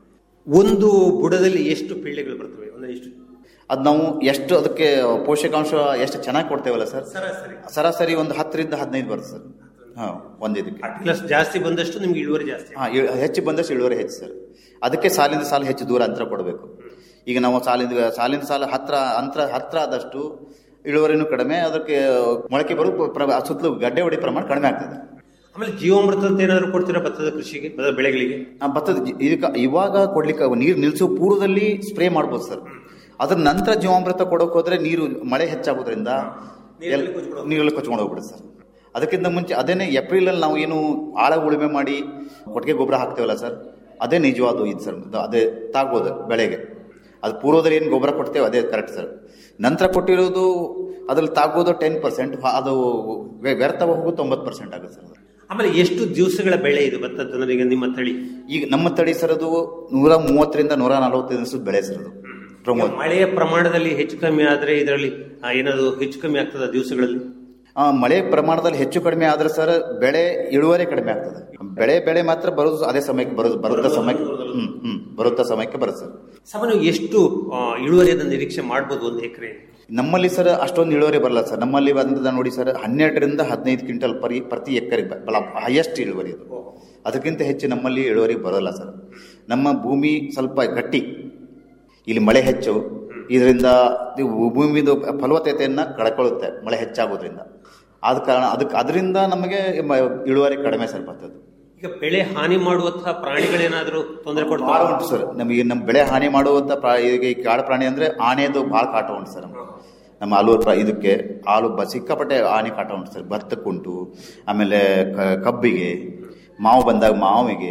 ಒಂದು ಬುಡದಲ್ಲಿ ಎಷ್ಟು ಪಿಳ್ಳೆಗಳು ಬರ್ತವೆ ಅಂದ್ರೆ ಎಷ್ಟು ಅದು ನಾವು ಎಷ್ಟು ಅದಕ್ಕೆ ಪೋಷಕಾಂಶ ಎಷ್ಟು ಚೆನ್ನಾಗಿ ಕೊಡ್ತೇವಲ್ಲ ಸರ್ ಸರಾಸರಿ ಸರಾಸರಿ ಒಂದು ಹತ್ತರಿಂದ ಹದಿನೈದು ಬರುತ್ತೆ ಸರ್ ಹಾಂ ಒಂದು ಇದಕ್ಕೆ ಪ್ಲಸ್ ಜಾಸ್ತಿ ಬಂದಷ್ಟು ನಿಮ್ಗೆ ಇಳುವರಿ ಜಾಸ್ತಿ ಹಾ ಇಳ್- ಹೆಚ್ಚು ಬಂದಷ್ಟು ಇಳುವರಿ ಹೆಚ್ಚು ಸರ್ ಅದಕ್ಕೆ ಸಾಲಿಂದ ಸಾಲ ಹೆಚ್ಚು ದೂರ ಅಂತರ ಕೊಡಬೇಕು ಈಗ ನಾವು ಸಾಲಿಂದ ಸಾಲಿಂದ ಸಾಲ ಹತ್ರ ಅಂತರ ಹತ್ರ ಆದಷ್ಟು ಇಳುವರಿನೂ ಕಡಿಮೆ ಅದಕ್ಕೆ ಮೊಳಕೆ ಬರೋ ಪ್ರ- ಸುತ್ತಲೂ ಗಡ್ಡೆ ಹೊಡಿ ಪ್ರಮಾಣ ಕಡಿಮೆ ಆಗ್ತದೆ ಆಮೇಲೆ ಜೀವಾಮೃತದ ಏನಾದ್ರು ಕೊಡ್ತೀರಾ ಭತ್ತದ ಕೃಷಿಗೆ ಭತ್ತದ ಬೆಳೆಗಳಿಗೆ ಆ ಭತ್ತದ ಜಿ- ಇದಕ್ಕೆ ಇವಾಗ ಕೊಡ್ಲಿಕ್ಕೆ ನೀರು ನಿಲ್ಲಿಸೋ ಪೂರ್ವದಲ್ಲಿ ಸ್ಪ್ರೇ ಮಾಡ್ಬೋದು ಸರ್ ಅದ್ರ ನಂತರ ಜೀವಾಮೃತ ಕೊಡೋಕೆ ಹೋದ್ರೆ ನೀರು ಮಳೆ ಹೆಚ್ಚಾಗೋದ್ರಿಂದ ಎಲ್- ನೀರಲ್ಲಿ ಕೊಚ್ಕೊಂಡು ಹೋಗ್ಬಿಡುತ್ತೆ ಸರ್ ಅದಕ್ಕಿಂತ ಮುಂಚೆ ಅದೇನೆ ಏಪ್ರಿಲ್ ಅಲ್ಲಿ ನಾವು ಏನು ಆಳ ಉಳುಮೆ ಮಾಡಿ ಕೊಟ್ಟಿಗೆ ಗೊಬ್ಬರ ಹಾಕ್ತೇವಲ್ಲ ಸರ್ ಅದೇ ನಿಜವಾದ ಇದು ಸರ್ ಅದು ಅದೇ ತಾಗ್ಬೋದು ಬೆಳೆಗೆ ಅದು ಪೂರ್ವದಲ್ಲಿ ಏನು ಗೊಬ್ಬರ ಕೊಡ್ತೇವೆ ಅದೇ ಕರೆಕ್ಟ್ ಸರ್ ನಂತರ ಕೊಟ್ಟಿರೋದು ಅದ್ರಲ್ಲಿ ತಾಗೋದು ಟೆನ್ ಪರ್ಸೆಂಟ್ ಅದು ವ್ಯ- ವ್ಯರ್ಥ ಹೋಗೋದು ತೊಂಬತ್ತು ಪರ್ಸೆಂಟ್ ಆಗುತ್ತೆ ಸರ್ ಅದು. ಆಮೇಲೆ ಎಷ್ಟು ದಿವಸಗಳ ಬೆಳೆ ಇದು ಭತ್ತದ ಅಂದ್ರೆ ಈಗ ನಿಮ್ಮ ತಳಿ ಈಗ ನಮ್ಮ ತಳಿ ಸರ್ ಅದು ನೂರ ಮೂವತ್ತರಿಂದ ನೂರ ನಲವತ್ತೈದು ದಿವಸದ ಬೆಳೆ ಸರ್ ಅದು ಪ್ರಮೋದ್ ಮಳೆಯ ಪ್ರಮಾಣದಲ್ಲಿ ಹೆಚ್ಚು ಕಮ್ಮಿ ಆದ್ರೆ ಇದರಲ್ಲಿ ಏನಾದ್ರು ಹೆಚ್ಚು ಕಮ್ಮಿ ಆಗ್ತದ ದಿವಸಗಳಲ್ಲಿ ಆ, ಮಳೆ ಪ್ರಮಾಣದಲ್ಲಿ ಹೆಚ್ಚು ಕಡಿಮೆ ಆದ್ರೆ ಸರ್ ಬೆಳೆ ಇಳುವರಿ ಕಡಿಮೆ ಆಗ್ತದೆ ಬೆಳೆ ಬೆಳೆ ಮಾತ್ರ ಬರೋದು ಅದೇ ಸಮಯಕ್ಕೆ ಬರೋದು ಬರುತ್ತಾ ಸಮಯಕ್ಕೆ ಹ್ಮ್ ಹ್ಮ್ ಬರುತ್ತಾ ಸಮಯಕ್ಕೆ ಬರುತ್ತೆ ಸರ್ ಸಾಮಾನ್ಯ ಎಷ್ಟು ಆ, ಇಳುವರಿಯನ್ನು ನಿರೀಕ್ಷೆ ಮಾಡ್ಬೋದು ಒಂದು ಎಕರೆ ನಮ್ಮಲ್ಲಿ ಸರ್ ಅಷ್ಟೊಂದು ಇಳುವರಿ ಬರಲ್ಲ ಸರ್ ನಮ್ಮಲ್ಲಿ ಬಂದದ ನೋಡಿ ಸರ್ ಹನ್ನೆರಡರಿಂದ ಹದಿನೈದು ಕ್ವಿಂಟಲ್ ಪರಿ ಪ್ರತಿ ಎಕರೆಗೆ ಹೈಯೆಸ್ಟ್ ಇಳುವರಿ ಅದು ಅದಕ್ಕಿಂತ ಹೆಚ್ಚು ನಮ್ಮಲ್ಲಿ ಇಳುವರಿ ಬರೋಲ್ಲ ಸರ್ ನಮ್ಮ ಭೂಮಿ ಸ್ವಲ್ಪ ಗಟ್ಟಿ ಇಲ್ಲಿ ಮಳೆ ಹೆಚ್ಚು ಇದರಿಂದ ಭೂಮಿದು ಫಲವತ್ತತೆಯನ್ನು ಕಳ್ಕೊಳ್ಳುತ್ತೆ ಮಳೆ ಹೆಚ್ಚಾಗೋದ್ರಿಂದ ಆದ ಕಾರಣ ಅದಕ್ಕೆ ಅದರಿಂದ ನಮಗೆ ಮ- ಇಳುವರಿ ಕಡಿಮೆ ಸರ್ ಬರ್ತದೆ ಈಗ ಬೆಳೆ ಹಾನಿ ಮಾಡುವಂತಹ ಪ್ರಾಣಿಗಳೇನಾದ್ರೂ ತೊಂದರೆ ಭಾಳ ಕೊಡ್ತಾವ ಉಂಟು ಸರ್ ನಮಗೆ ನಮ್ಮ ಬೆಳೆ ಹಾನಿ ಮಾಡುವಂತ ಪ್ರಾ ಈಗ ಈ ಕಾಡು ಪ್ರಾಣಿ ಅಂದ್ರೆ ಆನೆದು ಭಾಳ ಕಾಟ ಉಂಟು ಸರ್ ನಮ್ಗೆ. ನಮ್ಮ ಆಲೂರು ಪ್ರಾ ಇದಕ್ಕೆ ಹಾಲು ಬ ಸಿಕ್ಕಾಪಟ್ಟೆ ಆನೆ ಕಾಟ ಉಂಟು ಸರ್ ಭತ್ತಕ್ಕುಂಟು ಆಮೇಲೆ ಕ- ಕಬ್ಬಿಗೆ ಮಾವು ಬಂದಾಗ ಮಾವಿಗೆ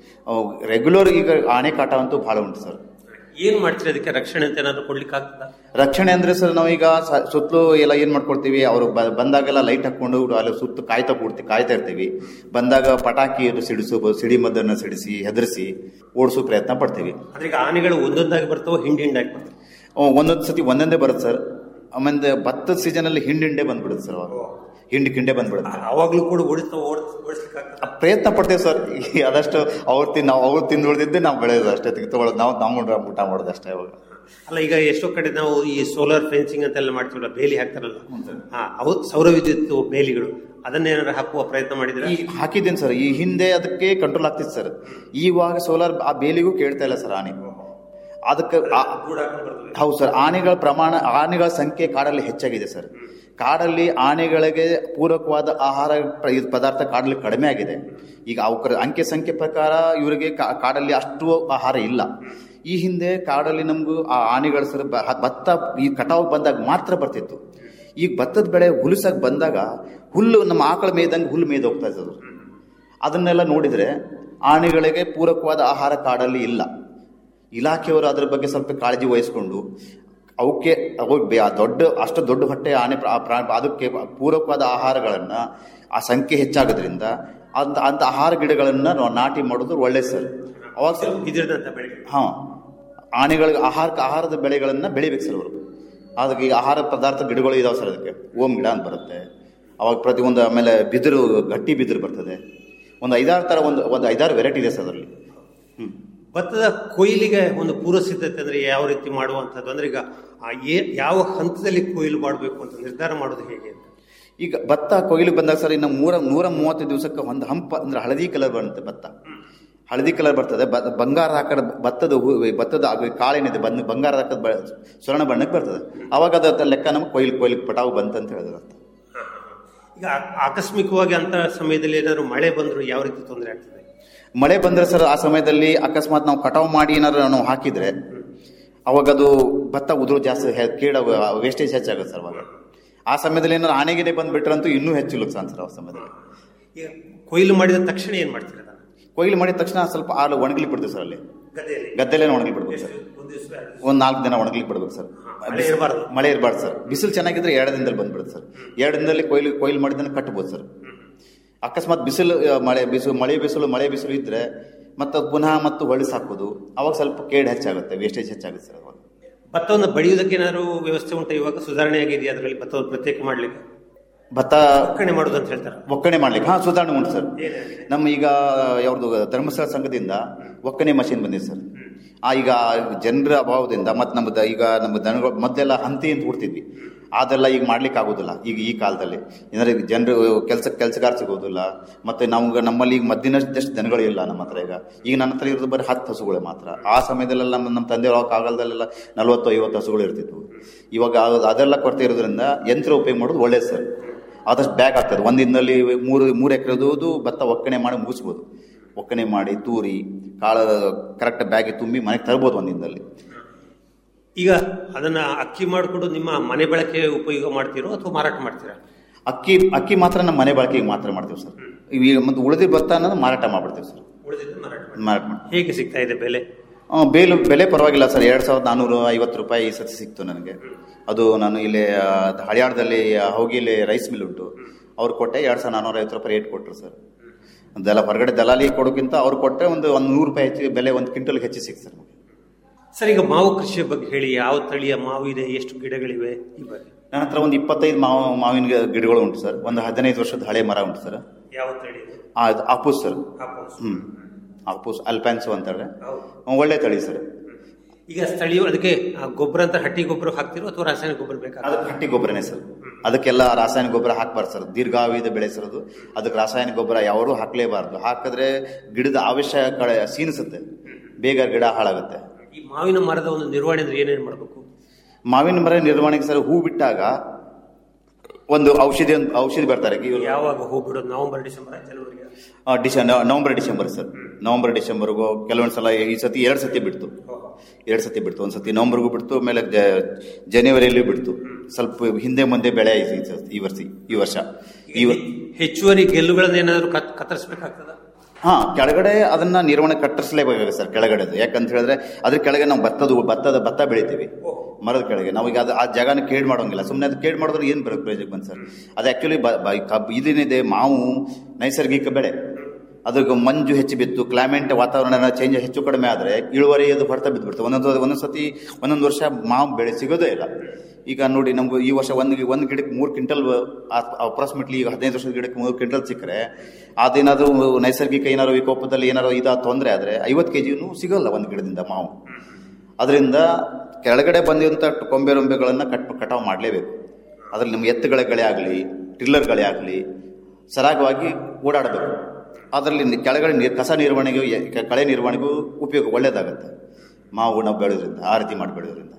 ರೆಗ್ಯುಲರ್ ಈಗ ಆನೆ ಕಾಟ ಅಂತೂ ಭಾಳ ಉಂಟು ಸರ್ ಏನ್ ಮಾಡ್ತೀರಿ ಅದಕ್ಕೆ ರಕ್ಷಣೆ ಅಂತ ಏನಾದ್ರು ಕೊಡ್ಲಿಕ್ಕೆ ಆಗ್ತದ ರಕ್ಷಣೆ ಅಂದ್ರೆ ಸರ್ ನಾವೀಗ ಸ- ಸುತ್ತಲೂ ಎಲ್ಲ ಏನ್ ಮಾಡ್ಕೊಳ್ತೀವಿ ಅವರು ಬಂದಾಗೆಲ್ಲ ಲೈಟ್ ಹಾಕೊಂಡು ಅಲ್ಲಿ ಸುತ್ತ ಕಾಯ್ತಾ ಕೂಡ್ತೀವಿ ಕಾಯ್ತಾ ಇರ್ತೀವಿ ಬಂದಾಗ ಪಟಾಕಿ ಅದು ಸಿಡಿಸು ಸಿಡಿಮದ್ದನ್ನ ಸಿಡಿಸಿ ಹೆದರಿಸಿ ಓಡಿಸೋ ಪ್ರಯತ್ನ ಪಡ್ತೀವಿ ಅಂದ್ರೆ ಈಗ ಆನೆಗಳು ಒಂದೊಂದಾಗಿ ಬರ್ತಾವ ಹಿಂಡ್ ಹಿಂಡಾಗಿ ಬರ್ತಾವ ಅಹ್ ಒಂದೊಂದು ಸತಿ ಒಂದೊಂದೇ ಬರುತ್ತೆ ಸರ್ ಆಮೇಲೆ ಭತ್ತದ ಸೀಸನ್ ಅಲ್ಲಿ ಹಿಂಡ್ ಹಿಂಡೆ ಬಂದ್ಬಿಡುತ್ತೆ ಸರ್ ಅವಾಗ ಹಿಂಡ್ ಕಿಂಡೆ ಬಂದ್ಬಿಡುತ್ತೆ ಅವಾಗ್ಲೂ ಕೂಡ ಓಡಿಸ್ತಾ ಓಡಿಸ್ ಓಡಿಸ್ಲಿಕ್ಕೆ ಆಗ್ತದ ಆ ಪ್ರಯತ್ನ ಪಡ್ತೇವೆ ಸರ್ ಈ ಆದಷ್ಟು ಅವ್ರು ತಿನ್ ನಾವು ಅವ್ರು ತಿಂದು ಉಳಿದಿದ್ದೆ ನಾವು ಬೆಳೆಯೋದು ಅಷ್ಟೇ ತೆಗೆ ತಗೊಳ್ಳೋದು ನಾವು ನಾವು ಊಟ ಮಾಡೋದು ಅಷ್ಟೇ ಅವಾಗ ಅಲ್ಲ ಈಗ ಎಷ್ಟೋ ಕಡೆ ನಾವು ಈ ಸೋಲಾರ್ ಫೆನ್ಸಿಂಗ್ ಅಂತೆಲ್ಲ ಮಾಡ್ತೀವಲ್ಲ ಬೇಲಿ ಹಾಕ್ತಾರಲ್ಲ ಹಾ ಅವು ಸೌರ ವಿದ್ಯುತ್ ಬೇಲಿಗಳು ಅದನ್ನೇನಾದ್ರು ಹಾಕುವ ಪ್ರಯತ್ನ ಮಾಡಿದ್ರೆ ಈ ಹಾಕಿದ್ದೀನಿ ಸರ್ ಈ ಹಿಂದೆ ಅದಕ್ಕೆ ಕಂಟ್ರೋಲ್ ಆಗ್ತಿತ್ತು ಸರ್ ಇವಾಗ ಸೋಲಾರ್ ಆ ಬೇಲಿಗೂ ಕೇಳ್ತಾ ಇಲ್ಲ ಸರ್ ಆನೆ ಅದಕ್ಕೆ ಆ- ಹೌದು ಸರ್ ಆನೆಗಳ ಪ್ರಮಾಣ ಆನೆಗಳ ಸಂಖ್ಯೆ ಕಾಡಲ್ಲಿ ಹೆಚ್ಚಾಗಿದೆ ಸರ್ ಕಾಡಲ್ಲಿ ಆನೆಗಳಿಗೆ ಪೂರಕವಾದ ಆಹಾರ ಪ- ಇದು ಪದಾರ್ಥ ಕಾಡಲ್ಲಿ ಕಡಿಮೆ ಆಗಿದೆ ಈಗ ಅವರ ಅಂಕೆ ಸಂಖ್ಯೆ ಪ್ರಕಾರ ಇವರಿಗೆ ಕಾ- ಕಾಡಲ್ಲಿ ಅಷ್ಟು ಆಹಾರ ಇಲ್ಲ ಈ ಹಿಂದೆ ಕಾಡಲ್ಲಿ ನಮಗೂ ಆ ಆನೆಗಳ ಸರ್ ಬ- ಭತ್ತ ಈ ಕಟಾವು ಬಂದಾಗ ಮಾತ್ರ ಬರ್ತಿತ್ತು ಈಗ ಭತ್ತದ ಬೆಳೆ ಹುಲಸಾಗಿ ಬಂದಾಗ ಹುಲ್ಲು ನಮ್ಮ ಆಕಳ ಮೇಯ್ದಂಗೆ ಹುಲ್ಲು ಮೇಯ್ದು ಹೋಗ್ತಾ ಇದ್ದದು ಅದನ್ನೆಲ್ಲ ನೋಡಿದ್ರೆ ಆನೆಗಳಿಗೆ ಪೂರಕವಾದ ಆಹಾರ ಕಾಡಲ್ಲಿ ಇಲ್ಲ ಇಲಾಖೆಯವರು ಅದರ ಬಗ್ಗೆ ಸ್ವಲ್ಪ ಕಾಳಜಿ ವಹಿಸ್ಕೊಂಡು ಅವಕ್ಕೆ ಅವು ಬೆ- ಆ ದೊಡ್ಡ ಅಷ್ಟು ದೊಡ್ಡ ಹೊಟ್ಟೆ ಆನೆ ಪ್ರ- ಆ ಪ್ರಾ- ಅದಕ್ಕೆ ಪೂರಕವಾದ ಆಹಾರಗಳನ್ನ ಆ ಸಂಖ್ಯೆ ಹೆಚ್ಚಾಗೋದ್ರಿಂದ ಅಂತ ಅಂತ ಆಹಾರ ಗಿಡಗಳನ್ನ ನಾವು ನಾಟಿ ಮಾಡೋದು ಒಳ್ಳೇದು ಸರ್ ಅವಾಗ ಸರ್ ಬಿದಿರದಂತ ಬೆಳೆಗಳು ಹಾ ಆನೆಗಳಿಗೆ ಆಹಾರ ಆಹಾರದ ಬೆಳೆಗಳನ್ನ ಬೆಳಿಬೇಕು ಸರ್ ಅವರು ಅದಕ್ಕೆ ಈಗ ಆಹಾರ ಪದಾರ್ಥ ಗಿಡಗಳು ಇದಾವೆ ಸರ್ ಅದಕ್ಕೆ ಓಮ್ ಗಿಡ ಅಂತ ಬರುತ್ತೆ ಅವಾಗ ಪ್ರತಿಯೊಂದು ಆಮೇಲೆ ಬಿದಿರು ಗಟ್ಟಿ ಬಿದಿರು ಬರ್ತದೆ ಒಂದು ಐದಾರು ಥರ ಒಂದು ಒಂದು ಐದಾರು ವೆರೈಟಿ ಇದೆ ಸರ್ ಅದರಲ್ಲಿ ಹ್ಮ್ ಭತ್ತದ ಕೊಯ್ಲಿಗೆ ಒಂದು ಪೂರ್ವ ಸಿದ್ಧತೆ ಅಂದ್ರೆ ಯಾವ ರೀತಿ ಮಾಡುವಂಥದ್ದು ಅಂದ್ರೆ ಈಗ ಆ ಏ- ಯಾವ ಹಂತದಲ್ಲಿ ಕೊಯ್ಲು ಮಾಡಬೇಕು ಅಂತ ನಿರ್ಧಾರ ಮಾಡೋದು ಹೇಗೆ ಅಂತ ಈಗ ಭತ್ತ ಕೊಯ್ಲು ಬಂದಾಗ ಸರ್ ಇನ್ನು ಮೂರ ನೂರ ಮೂವತ್ತು ದಿವಸಕ್ಕೆ ಒಂದು ಹಂಪ ಅಂದ್ರೆ ಹಳದಿ ಕಲರ್ ಬರುತ್ತೆ ಭತ್ತ ಹಳದಿ ಕಲರ್ ಬರ್ತದೆ ಬ- ಬಂಗಾರ ಹಾಕದ ಭತ್ತದ ಹೂ ಭತ್ತದ ಆಗ- ಕಾಳೇನಿದೆ ಬಂದ್ ಬಂಗಾರ ಹಾಕದ ಬ ಸ್ವರ್ಣ ಬಣ್ಣಕ್ಕೆ ಬರ್ತದೆ ಅವಾಗ ಅದ ಲೆಕ್ಕ ನಮ್ಗೆ ಕೊಯ್ಲು ಕೊಯ್ಲು ಪಟಾವು ಬಂತಂತ ಹೇಳಿದ್ರೆ ಅರ್ಥ ಈಗ ಆ- ಆಕಸ್ಮಿಕವಾಗಿ ಅಂತ ಸಮಯದಲ್ಲಿ ಏನಾದ್ರು ಮಳೆ ಬಂದ್ರು ಯಾವ ರೀತಿ ತೊಂದರೆ ಆಗ್ತದೆ ಮಳೆ ಬಂದ್ರೆ ಸರ್ ಆ ಸಮಯದಲ್ಲಿ ಅಕಸ್ಮಾತ್ ನಾವು ಕಟಾವು ಮಾಡಿ ಏನಾದ್ರು ನಾವು ಹಾಕಿದ್ರೆ ಅವಾಗ ಅದು ಭತ್ತ ಉದುರು ಜಾಸ್ತಿ ಹೆ- ಕೀಡ ವೇಸ್ಟೇಜ್ ಹೆಚ್ಚಾಗುತ್ತೆ ಸರ್ ಅವಾಗ ಆ ಸಮಯದಲ್ಲಿ ಏನಾದ್ರು ಆನೆಗೆನೆ ಬಂದ್ಬಿಟ್ರಂತೂ ಇನ್ನೂ ಹೆಚ್ಚು ಲುಕ್ಸಾನ್ ಸರ್ ಆ ಸಮಯದಲ್ಲಿ ಈಗ ಕೊಯ್ಲು ಮಾಡಿದ ತಕ್ಷಣ ಏನ್ ಮಾಡ್ತೀರ ಅದನ್ನ ಕೊಯ್ಲು ಮಾಡಿದ ತಕ್ಷಣ ಸ್ವಲ್ಪ ಹಾಲು ಒಣಗಲಿ ಬಿಡ್ತೀವಿ ಸರ್ ಅಲ್ಲಿ ಗದ್ದೆಯಲ್ಲಿ ಗದ್ದೆಲ್ಲೇ ಒಣಗಲಿ ಬಿಡ್ಬೇಕು ಸರ್ ಒಂದು ದಿವಸ ಎರಡು ದಿವ್ಸ. ಒಂದ್ ನಾಲ್ಕು ದಿನ ಒಣಗ್ಲಿಕ್ಕೆ ಬಿಡ್ಬೇಕು ಸರ್ ಮಳೆ ಇರಬಾರ್ದು ಮಳೆ ಇರಬಾರ್ದು ಸರ್ ಬಿಸಿಲು ಚೆನ್ನಾಗಿದ್ರೆ ಎರಡು ದಿನದಲ್ಲಿ ಬಂದ್ಬಿಡುತ್ತೆ ಸರ್ ಎರಡು ದಿನದಲ್ಲಿ ಕೊಯ್ಲು ಕೊಯ್ಲು ಮಾಡಿದ್ದನ್ನು ಕಟ್ಬೋದು ಸರ್ ಅಕಸ್ಮಾತ್ ಬಿಸಿಲು ಆ, ಮಳೆ ಬಿಸಿಲು ಮಳೆ ಬಿಸಿಲು ಮಳೆ ಬಿಸಿಲು ಇದ್ರೆ ಮತ್ತು ಪುನಃ ಮತ್ತು ಹೊಳಿಸ್ ಹಾಕೋದು ಅವಾಗ ಸ್ವಲ್ಪ ಕೇಡ್ ಹೆಚ್ಚಾಗುತ್ತೆ ವೇಸ್ಟೇಜ್ ಹೆಚ್ಚಾಗುತ್ತೆ ಸರ್ ಅವಾಗ ಭತ್ತವನ್ನು ಬೆಳೆಯುವುದಕ್ಕೆ ಏನಾದ್ರು ವ್ಯವಸ್ಥೆ ಉಂಟು ಇವಾಗ ಸುಧಾರಣೆ ಆಗಿದೆಯಾ ಅದರಲ್ಲಿ ಭತ್ತವನ್ನು ಪ್ರತ್ಯೇಕ ಮಾಡ್ಲಿಕ್ಕೆ ಭತ್ತ ಒಕ್ಕಣೆ ಮಾಡೋದು ಅಂತ ಹೇಳ್ತಾರೆ ಒಕ್ಕಣೆ ಮಾಡ್ಲಿಕ್ಕೆ ಹಾಂ ಸುಧಾರಣೆ ಉಂಟು ಸರ್ ಏನಾಗಿದೆ? ನಮ್ಮ ಈಗ ಯಾವ್ದು ಧರ್ಮಸ್ಥಳ ಸಂಘದಿಂದ ಒಕ್ಕಣೆ ಮಷಿನ್ ಬಂದಿದೆ ಸರ್ ಆ ಈಗ ಜನರ ಅಭಾವದಿಂದ ಮತ್ತು ನಮ್ಮದು ಈಗ ನಮ್ಮ ದನಗಳು ಮೊದಲೆಲ್ಲ ಹಂತಿ ಅಂತ ಹುಡ್ತಿದ್ವಿ ಅದೆಲ್ಲ ಈಗ ಮಾಡ್ಲಿಕ್ಕೆ ಆಗೋದಿಲ್ಲ ಈಗ ಈ ಕಾಲದಲ್ಲಿ ಏನಾದ್ರೆ ಜನರು ಕೆಲಸ ಕೆಲಸಗಾರ ಸಿಗೋದಿಲ್ಲ ಮತ್ತೆ ನಮ್ಗೆ ನಮ್ಮಲ್ಲಿ ಈಗ ಮದ್ದಿನಷ್ಟು ದನಗಳು ಇಲ್ಲ ನಮ್ಮ ಹತ್ರ ಈಗ ಈಗ ನನ್ನ ಹತ್ರ ಇರೋದು ಬರೀ ಹತ್ತು ಹಸುಗಳೇ ಮಾತ್ರ ಆ ಸಮಯದಲ್ಲೆಲ್ಲ ನಮ್ಮ ನಮ್ಮ ತಂದೆಯವ್ರ ಕಾಲದಲ್ಲೆಲ್ಲ ನಲವತ್ತು ಐವತ್ತು ಹಸುಗಳು ಇರ್ತಿದ್ವು ಇವಾಗ ಅದು- ಅದೆಲ್ಲ ಕೊರತೆ ಇರೋದ್ರಿಂದ ಯಂತ್ರ ಉಪಯೋಗ ಮಾಡೋದು ಒಳ್ಳೇದು ಸರ್ ಆದಷ್ಟು ಬ್ಯಾಗ್ ಆಗ್ತದೆ ಒಂದು ದಿನದಲ್ಲಿ ಮೂರು ಮೂರು ಎಕರೆದು ಭತ್ತ ಒಕ್ಕಣೆ ಮಾಡಿ ಮುಗಿಸ್ಬೋದು ಒಕ್ಕಣೆ ಮಾಡಿ ತೂರಿ ಕಾಳು ಕರೆಕ್ಟ್ ಬ್ಯಾಗಿಗೆ ತುಂಬಿ ಮನೆಗೆ ತರ್ಬೋದು ಒಂದು ದಿನದಲ್ಲಿ ಈಗ ಅದನ್ನ ಅಕ್ಕಿ ಮಾಡಿಕೊಂಡು ನಿಮ್ಮ ಮನೆ ಬಳಕೆ ಉಪಯೋಗ ಮಾಡ್ತೀರೋ ಅಥವಾ ಮಾರಾಟ ಮಾಡ್ತೀರಾ ಅಕ್ಕಿ ಅಕ್ಕಿ ಮಾತ್ರ ನಮ್ಮ ಮನೆ ಬಳಕೆಗೆ ಮಾತ್ರ ಮಾಡ್ತೀವಿ ಸರ್ ಈಗ ಮತ್ತು ಉಳಿದಿದ್ದ ಭತ್ತ ಅನ್ನೋದು ಮಾರಾಟ ಮಾಡ್ಬಿಡ್ತೀವಿ ಸರ್ ಉಳಿದಿದ್ದು ಮಾರಾಟ ಮಾಡಿ ಮಾರಾಟ ಮಾಡ್ತೀವಿ ಹೇಗೆ ಸಿಗ್ತಾ ಇದೆ ಬೆಲೆ ಆ, ಬೇಲು ಬೆಲೆ ಪರವಾಗಿಲ್ಲ ಸರ್ ಎರಡು ಸಾವಿರದ ನಾನ್ನೂರು ಐವತ್ತು ರೂಪಾಯಿ ಈ ಸತಿ ಸಿಕ್ತು ನನಗೆ ಅದು ನಾನು ಇಲ್ಲಿ ಆ, ಹಳಿಯಾಳದಲ್ಲಿ ಹೋಗಿಲಿ ರೈಸ್ ಮಿಲ್ ಉಂಟು ಅವ್ರು ಕೊಟ್ಟೆ ಎರಡು ಸಾವಿರದ ನಾನ್ನೂರ ಐವತ್ತು ರೂಪಾಯಿ ರೇಟ್ ಕೊಟ್ಟರು ಸರ್ ದಲ ಹೊರಗಡೆ ದಲಾಲಿ ಕೊಡೋಕ್ಕಿಂತ ಅವ್ರು ಕೊಟ್ಟರೆ ಒಂದು ಒಂದು ನೂರು ರೂಪಾಯಿ ಹೆಚ್ಚು ಬೆಲೆ ಒಂದು ಕ್ವಿಂಟಲ್ಗೆ ಹೆಚ್ಚು ಸಿಕ್ತು ಸರ್ ನಮಗೆ ಸರ್ ಈಗ ಮಾವು ಕೃಷಿಯ ಬಗ್ಗೆ ಹೇಳಿ ಯಾವ ತಳಿಯ ಮಾವು ಇದೆ ಎಷ್ಟು ಗಿಡಗಳಿವೆ ಈ ಬಗ್ಗೆ ನನ್ನ ಹತ್ರ ಒಂದು ಇಪ್ಪತ್ತೈದು ಮಾವು ಮಾವಿನ ಗಿ- ಗಿಡಗಳು ಉಂಟು ಸರ್ ಒಂದು ಹದಿನೈದು ವರ್ಷದ ಹಳೆ ಮರ ಉಂಟು ಸರ್ ಯಾವ ತಳಿ ಇದೆ ಆ, ಅದು ಆಪೂಸ್ ಸರ್ ಹಾಪೋಸ್. ಹ್ಮ್ ಆಪೂಸ್ ಅಲ್ಪ್ಯಾನ್ಸು ಅಂತಾರೆ ಹೌದು. ಹ್ಮ್, ಒಳ್ಳೆ ತಳಿ ಸರ್ ಈಗ ಸ್ಥಳೀಯ ಅದಕ್ಕೆ ಆ ಗೊಬ್ಬರ ಅಂತ ಹಟ್ಟಿ ಗೊಬ್ಬರ ಹಾಕ್ತಿರೋ ಅಥವಾ ರಾಸಾಯನಿಕ ಗೊಬ್ಬರ ಬೇಕಾ ಅದಕ್ಕೆ ಹಟ್ಟಿ ಗೊಬ್ಬರನೇ ಸರ್ ಅದಕ್ಕೆಲ್ಲ ರಾಸಾಯನಿಕ ಗೊಬ್ಬರ ಹಾಕ್ಬಾರ್ದು ಸರ್ ದೀರ್ಘಾವಧಿದ ಬೆಳೆ ಸರ್ ಅದು ಅದಕ್ಕೆ ರಾಸಾಯನಿಕ ಗೊಬ್ಬರ ಯಾರೂ ಹಾಕಲೇಬಾರ್ದು ಹಾಕಿದ್ರೆ ಗಿಡದ ಆವೇಶ ಕಳೆ ಸೀನಿಸುತ್ತೆ ಬೇಗ ಗಿಡ ಹಾಳಾಗುತ್ತೆ ಈ ಮಾವಿನ ಮರದ ಒಂದು ನಿರ್ವಹಣೆ ಅಂದ್ರೆ ಏನೇನು ಮಾಡಬೇಕು ಮಾವಿನ ಮರ ನಿರ್ವಹಣೆಗೆ ಸರ್ ಹೂ ಬಿಟ್ಟಾಗ ಒಂದು ಔಷಧಿ ಒಂದು ಔಷಧಿ ಬರ್ತಾರೆ ಇವ್ರು ಯಾವಾಗ ಹೂ ಬಿಡೋದು ನವೆಂಬರ್ ಡಿಸೆಂಬರ್ ಜನವರಿಗೆ ಆ, ಡಿಸೆ ನ- ನವೆಂಬರ್ ಡಿಸೆಂಬರ್ ಸರ್ ನವೆಂಬರ್ ಡಿಸೆಂಬರ್ಗೂ ಕೆಲವೊಂದು ಸಲ ಈ ಸತಿ ಎರಡು ಸತಿ ಬಿಡ್ತು ಎರಡು ಸತಿ ಬಿಡ್ತು ಒಂದು ಸತಿ ನವೆಂಬರ್ಗೂ ಬಿಡ್ತು ಆಮೇಲೆ ಜ- ಜನವರಿಯಲ್ಲಿ ಬಿಡ್ತು ಸ್ವಲ್ಪ ಹಿಂದೆ ಮುಂದೆ ಬೆಳೆ ಆಯ್ತು ಈ ಸತಿ- ಈ ವರ್ಷ ಈ ವರ್ಷ ಈ ವ- ಹೆಚ್ಚುವರಿ ಗೆಲ್ಲುಗಳನ್ನ ಏನಾದ್ರು ಕತ್ ಕತ್ತರಿಸಬೇಕಾಗ್ತದ ಹಾ ಕೆಳಗಡೆ ಅದನ್ನ ನಿರ್ವಹಣೆ ಕತ್ತರಿಸಲೇಬೇಕಾಗುತ್ತೆ ಸರ್ ಕೆಳಗಡೆದು ಯಾಕಂತ ಹೇಳಿದ್ರೆ ಅದ್ರ ಕೆಳಗೆ ನಾವು ಭತ್ತದ ಭತ್ತದ ಭತ್ತ ಬೆಳಿತೀವಿ ಮರದ ಕೆಳಗೆ ನಾವು ಈಗ ಅದು ಆ ಜಾಗನ ಕೇಡ್ ಮಾಡೋಂಗಿಲ್ಲ ಸುಮ್ಮನೆ ಅದು ಕೇಡ್ ಮಾಡಿದ್ರೆ ಏನು ಬರೋ ಪ್ರಯೋಜನ ಬಂತು ಸರ್ ಅದು ಆಕ್ಚುಲಿ ಇದೇನಿದೆ ಮಾವು ನೈಸರ್ಗಿಕ ಬೆಳೆ ಅದಕ್ಕೆ ಮಂಜು ಹೆಚ್ಚು ಬಿತ್ತು ಕ್ಲೈಮೇಟ್ ವಾತಾವರಣ ಚೇಂಜ್ ಹೆಚ್ಚು ಕಡಿಮೆ ಆದರೆ ಇಳುವರಿ ಅದು ಹೊರತ ಬಿದ್ದುಬಿಡ್ತು ಒಂದೊಂದು ಒಂದೊಂದು ಸತಿ ಒಂದೊಂದು ವರ್ಷ ಮಾವು ಬೆಳೆ ಸಿಗೋದೇ ಇಲ್ಲ ಈಗ ನೋಡಿ ನಮ್ಗೆ ಈ ವರ್ಷ ಒಂದು ಒಂದು ಗಿಡಕ್ಕೆ ಮೂರು ಕ್ವಿಂಟಲ್ ಅಪ್ರಾಕ್ಸಿಮೇಟ್ಲಿ ಈಗ ಹದಿನೈದು ವರ್ಷದ ಗಿಡಕ್ಕೆ ಮೂರು ಕ್ವಿಂಟಲ್ ಸಿಕ್ಕರೆ ಅದೇನಾದರೂ ನೈಸರ್ಗಿಕ ಏನಾದ್ರು ವಿಕೋಪದಲ್ಲಿ ಏನಾದ್ರು ಇದ ತೊಂದರೆ ಆದರೆ ಐವತ್ತು ಕೆ ಜಿನೂ ಸಿಗೋಲ್ಲ ಒಂದು ಗಿಡದಿಂದ ಮಾವು ಅದರಿಂದ ಕೆಳಗಡೆ ಬಂದಿರುವಂಥ ಕೊಂಬೆ ರೊಂಬೆಗಳನ್ನು ಕಟ್ ಕಟಾವು ಮಾಡಲೇಬೇಕು ಅದರಲ್ಲಿ ನಮ್ಮ ಎತ್ತುಗಳ ಗಳೆ ಆಗಲಿ ಟಿಲ್ಲರ್ಗಳೇ ಆಗಲಿ ಸರಾಗವಾಗಿ ಓಡಾಡಬೇಕು ಅದರಲ್ಲಿ ನಿ- ಕೆಳಗಡೆ ನೀರ್ ಕಸ ನಿರ್ವಹಣೆಗೂ ಎ- ಕ- ಕಳೆ ನಿರ್ವಹಣೆಗೂ ಉಪಯೋಗ ಒಳ್ಳೆಯದಾಗುತ್ತೆ ಮಾವು ನಾವು ಬೆಳೆಯೋದ್ರಿಂದ ಆ ರೀತಿ ಮಾಡಿ ಬೆಳೆಯೋದ್ರಿಂದ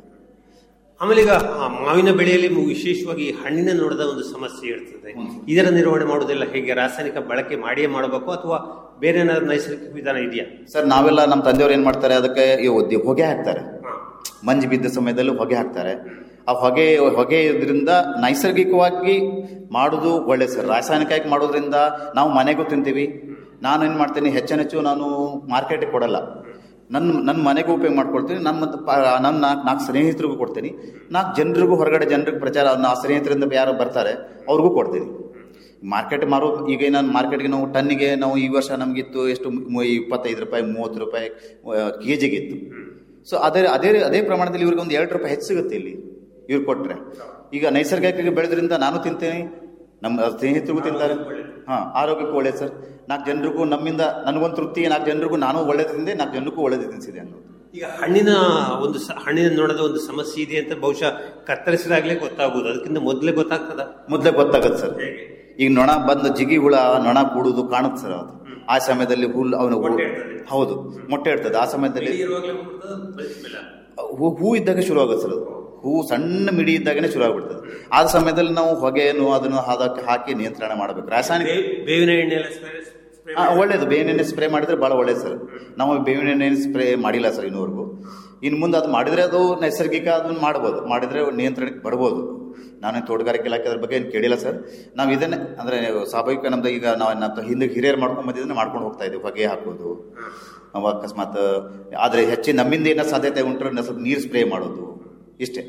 ಆಮೇಲೆ ಈಗ ಆ ಮಾವಿನ ಬೆಳೆಯಲ್ಲಿ ಮು- ವಿಶೇಷವಾಗಿ ಹಣ್ಣಿನ ನೋಡದ ಒಂದು ಸಮಸ್ಯೆ ಇರ್ತದೆ ಇದರ ನಿರ್ವಹಣೆ ಮಾಡೋದೆಲ್ಲ ಹೇಗೆ ರಾಸಾಯನಿಕ ಬಳಕೆ ಮಾಡಿಯೇ ಮಾಡಬೇಕು ಅಥವಾ ಬೇರೆ ಏನಾದ್ರು ನೈಸರ್ಗಿಕ ವಿಧಾನ ಇದೆಯಾ ಸರ್ ನಾವೆಲ್ಲ ನಮ್ಮ ತಂದೆಯವ್ರು ಏನು ಮಾಡ್ತಾರೆ ಅದಕ್ಕೆ ಈ ಒದ್ದಿ- ಹೊಗೆ ಹಾಕ್ತಾರೆ ಮಂಜು ಬಿದ್ದ ಸಮಯದಲ್ಲಿ ಹೊಗೆ ಹಾಕ್ತಾರೆ ಆ ಹೊಗೆ ಹೊಗೆ ಇದರಿಂದ ನೈಸರ್ಗಿಕವಾಗಿ ಮಾಡೋದು ಒಳ್ಳೆ ಸರ್ ರಾಸಾಯನಿಕವಾಗಿ ಮಾಡೋದ್ರಿಂದ ನಾವು ಮನೆಗೂ ತಿಂತೀವಿ ನಾನು ಏನು ಮಾಡ್ತೀನಿ ಹೆಚ್ಚೆಚ್ಚು ನಾನು ಮಾರ್ಕೆಟಿಗೆ ಕೊಡಲ್ಲ ನನ್ನ ನನ್ನ ಮನೆಗೂ ಉಪಯೋಗ ಮಾಡ್ಕೊಳ್ತೀನಿ ನಮ್ಮ ಪ- ನನ್ನ ನಾಲ್ಕು ನಾಲ್ಕು ಸ್ನೇಹಿತರಿಗೂ ಕೊಡ್ತೀನಿ ನಾಲ್ಕು ಜನರಿಗೂ ಹೊರಗಡೆ ಜನರಿಗೆ ಪ್ರಚಾರ ಆ ಸ್ನೇಹಿತರಿಂದ ಯಾರು ಬರ್ತಾರೆ ಅವ್ರಿಗೂ ಕೊಡ್ತೀನಿ ಮಾರ್ಕೆಟ್ ಮಾರೋ ಈಗ ನಾನು ಮಾರ್ಕೆಟ್ಗೆ ನಾವು ಟನ್ನಿಗೆ ನಾವು ಈ ವರ್ಷ ನಮಗಿತ್ತು ಎಷ್ಟು ಮು- ಇಪ್ಪತ್ತೈದು ರೂಪಾಯಿ ಮೂವತ್ತು ರೂಪಾಯಿ ಕೆ ಜಿಗೆ ಇತ್ತು ಸೊ ಅದೇ ಅದೇ ಅದೇ ಪ್ರಮಾಣದಲ್ಲಿ ಇವ್ರಿಗೆ ಒಂದು ಎರಡು ರೂಪಾಯಿ ಹೆಚ್ಚು ಸಿಗುತ್ತೆ ಇಲ್ಲಿ ಇವ್ರು ಕೊಟ್ರೆ ಈಗ ನೈಸರ್ಗಿಕ ಬೆಳೆದ್ರಿಂದ ನಾನು ತಿಂತೇನೆ ನಮ್ಮ ಸ್ನೇಹಿತರಿಗೂ ತಿಂತಾರೆ ಹಾಂ ಆರೋಗ್ಯಕ್ಕೂ ಒಳ್ಳೇದು ಸರ್ ನಾಲ್ಕು ಜನರಿಗೂ ನಮ್ಮಿಂದ ನನಗೊಂದು ತೃಪ್ತಿ ನಾಲ್ಕು ಜನರಿಗೂ ನಾನು ಒಳ್ಳೇದು ತಿಂದೆ ನಾಲ್ಕು ಜನರಿಗೂ ಒಳ್ಳೇದು ತಿನ್ಸಿದೆ ಅನ್ನೋದು ಈಗ ಹಣ್ಣಿನ ಒಂದು ಸ- ಹಣ್ಣಿನ ನೋಡದ ಒಂದು ಸಮಸ್ಯೆ ಇದೆ ಅಂತ ಬಹುಶಃ ಕತ್ತರಿಸಿದಾಗಲೇ ಗೊತ್ತಾಗುವುದು ಅದಕ್ಕಿಂತ ಮೊದಲೇ ಗೊತ್ತಾಗ್ತದ ಮೊದಲೇ ಗೊತ್ತಾಗತ್ತೆ ಸರ್ ಈಗ ನೊಣ ಬಂದು ಜಿಗಿ ಹುಳ ನೊಣ ಕೂಡುದು ಕಾಣುತ್ತೆ ಸರ್ ಅದು ಆ ಸಮಯದಲ್ಲಿ ಹುಲ್ಲು ಅವನು ಮೊಟ್ಟೆ ಇಡ್ತದೆ. ಹೌದು ಮೊಟ್ಟೆ ಇಡ್ತದೆ ಆ ಸಮಯದಲ್ಲಿ ಇರುವಾಗಲೇ ಬಿಡ್ತದ, ಬಲಿಸ್ಮೇಲೆ. ಹೂ ಹೂ ಇದ್ದಾಗ ಶುರು ಆಗುತ್ತೆ ಸರ್ ಅದು ಹೂ ಸಣ್ಣ ಮಿಡಿ ಇದ್ದಾಗನೇ ಶುರು ಆಗ್ಬಿಡ್ತದೆ ಆ ಸಮಯದಲ್ಲಿ ನಾವು ಹೊಗೆಯನ್ನು ಅದನ್ನು ಅದಕ್ಕೆ ಹಾಕಿ ನಿಯಂತ್ರಣ ಮಾಡಬೇಕು ರಾಸಾಯನಿಕ ಬೇ- ಬೇವಿನ ಎಣ್ಣೆ ಎಲ್ಲ ಸ್ಪ್ರೇ ಸ್ಪ್ರೇ ಆ, ಒಳ್ಳೇದು ಬೇವಿನ ಎಣ್ಣೆ ಸ್ಪ್ರೇ ಮಾಡಿದ್ರೆ ಭಾಳ ಒಳ್ಳೇದು ಸರ್ ನಾವು ಬೇವಿನ ಎಣ್ಣೆ ಸ್ಪ್ರೇ ಮಾಡಿಲ್ಲ ಸರ್ ಇನ್ನೂವರೆಗೂ ಇನ್ನು ಮುಂದೆ ಅದು ಮಾಡಿದ್ರೆ ಅದು ನೈಸರ್ಗಿಕ ಅದನ್ನ ಮಾಡ್ಬೋದು ಮಾಡಿದ್ರೆ ನಿಯಂತ್ರಣಕ್ಕೆ ಬರ್ಬೋದು ನಾನು ತೋಟಗಾರಿಕೆ ಇಲಾಖೆ ಅದ್ರ ಬಗ್ಗೆ ಏನು ಕೇಳಿಲ್ಲ ಸರ್ ನಾವು ಇದನ್ನೇ ಅಂದರೆ ಸ್ವಾಭಾವಿಕ ನಮ್ದು ಈಗ ನಾವು ನಮ್ಮ ಹಿಂದೆ ಹಿರಿಯರು ಮಾಡ್ಕೊಂಡು ಬಂದಿದ್ದನ್ನ ಮಾಡ್ಕೊಂಡು ಹೋಗ್ತಾ ಇದ್ದೀವಿ ಹೊಗೆ ಹಾಕೋದು ನಾವು ಅಕಸ್ಮಾತ್ ಆದರೆ ಹೆಚ್ಚಿನ ನಮ್ಮಿಂದ ಏನೋ ಸಾಧ್ಯತೆ ಉಂಟ್ರೆ ನಾವು ಸ್ವಲ್ಪ ನೀರು ಸ್ಪ್ರೇ ಮಾಡೋದು ಇಷ್ಟೇ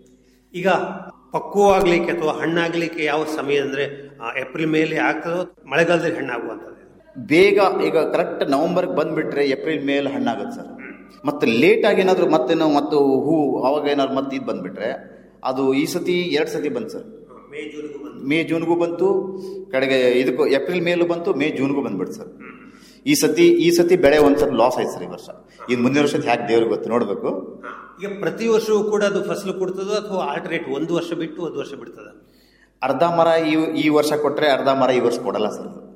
ಈಗ ಪಕ್ವವಾಗ್ಲಿಕ್ಕೆ ಅಥವಾ ಹಣ್ಣಾಗ್ಲಿಕ್ಕೆ ಯಾವ ಸಮಯ ಅಂದ್ರೆ ಆ, ಏಪ್ರಿಲ್ ಮೇಲೆ ಆಗ್ತದೋ ಮಳೆಗಾಲದಲ್ಲಿ ಹಣ್ಣಾಗುವಂಥದ್ದು ಬೇಗ ಈಗ ಕರೆಕ್ಟ್ ನವೆಂಬರ್ಗೆ ಬಂದ್ಬಿಟ್ರೆ ಏಪ್ರಿಲ್ ಮೇಲ್ ಹಣ್ಣಾಗುತ್ತೆ ಸರ್ ಮತ್ತೆ ಲೇಟ್ ಆಗಿ ಏನಾದ್ರು ಮತ್ತೆ ನಾವು ಮತ್ತು ಹೂ ಅವಾಗ ಏನಾದ್ರು ಮತ್ತೆ ಇದು ಬಂದ್ಬಿಟ್ರೆ ಅದು ಈ ಸತಿ ಎರಡು ಸತಿ ಬಂತು ಸರ್ ಮೇ ಜೂನ್ಗೂ ಬಂದು ಮೇ ಜೂನ್ಗೂ ಬಂತು ಕಡೆಗೆ ಇದಕ್ಕೂ ಏಪ್ರಿಲ್ ಮೇಲೂ ಬಂತು ಮೇ ಜೂನ್ಗೂ ಬಂದ್ಬಿಡ್ತು ಸರ್ ಈ ಸತಿ ಈ ಸತಿ ಬೆಳೆ ಒಂದ್ ಸ್ವಲ್ಪ ಲಾಸ್ ಆಯ್ತು ಸರ್ ಈ ವರ್ಷ ಇನ್ನು ಮುಂದಿನ ವರ್ಷದ ಹ್ಯಾಕ್ ದೇವ್ರಿಗೆ ಗೊತ್ತು ನೋಡ್ಬೇಕು ಹಾ. ಈಗ ಪ್ರತಿ ವರ್ಷವೂ ಕೂಡ ಅದು ಫಸಲು ಕೊಡ್ತದೋ ಅಥವಾ ಆಲ್ಟರ್ನೇಟ್ ಒಂದು ವರ್ಷ ಬಿಟ್ಟು ಒಂದು ವರ್ಷ ಬಿಡ್ತದ ಅರ್ಧ ಮರ ಈ ಈ ವರ್ಷ ಕೊಟ್ರೆ ಅರ್ಧ ಮರ ಈ ವರ್ಷ ಕೊಡಲ್ಲ ಸರ್ ಅದು.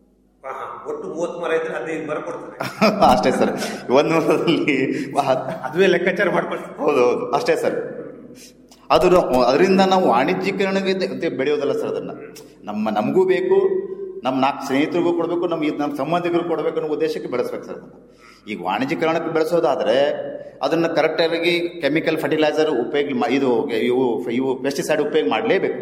ಒಟ್ಟು ಮೂವತ್ತು ಮರ ಇದ್ರೆ ಹದಿನೈದು ಮರ ಕೊಡ್ತದೆ ಅಷ್ಟೇ ಸರ್ ಒಂದು ವರ್ಷದಲ್ಲಿ ಅದುವೇ ಲೆಕ್ಕಾಚಾರ ಮಾಡ್ಕೊಳ್ತಾರೆ ಹೌದು ಹೌದು ಅಷ್ಟೇ ಸರ್ ಅದು ನಾವು- ಅದರಿಂದ ನಾವು ವಾಣಿಜ್ಯೀಕರಣಕ್ಕೆ ಅಂತ ಬೆಳೆಯೋದಲ್ಲ ಸರ್ ಅದನ್ನ ನಮ್ಮ ನಮಗೂ ಬೇಕು ನಮ್ಮ ನಾಲ್ಕು ಸ್ನೇಹಿತರಿಗೂ ಕೊಡಬೇಕು ನಮ್ಮ ನಮ್ಮ ಸಂಬಂಧಿಕರಿಗೂ ಕೊಡಬೇಕು ಅನ್ನೋ ಉದ್ದೇಶಕ್ಕೆ ಬೆಳೆಸ್ಬೇಕು ಸರ್ ಅದನ್ನ ಈಗ ವಾಣಿಜ್ಯೀಕರಣಕ್ಕೆ ಬೆಳೆಸೋದಾದ್ರೆ ಅದನ್ನ ಕರೆಕ್ಟಾಗಿ ಕೆಮಿಕಲ್ ಫರ್ಟಿಲೈಸರ್ ಉಪಯೋಗ ಮಾ- ಇದು ಇವು ಇವು ಪೆಸ್ಟಿಸೈಡ್ ಉಪಯೋಗ ಮಾಡಲೇಬೇಕು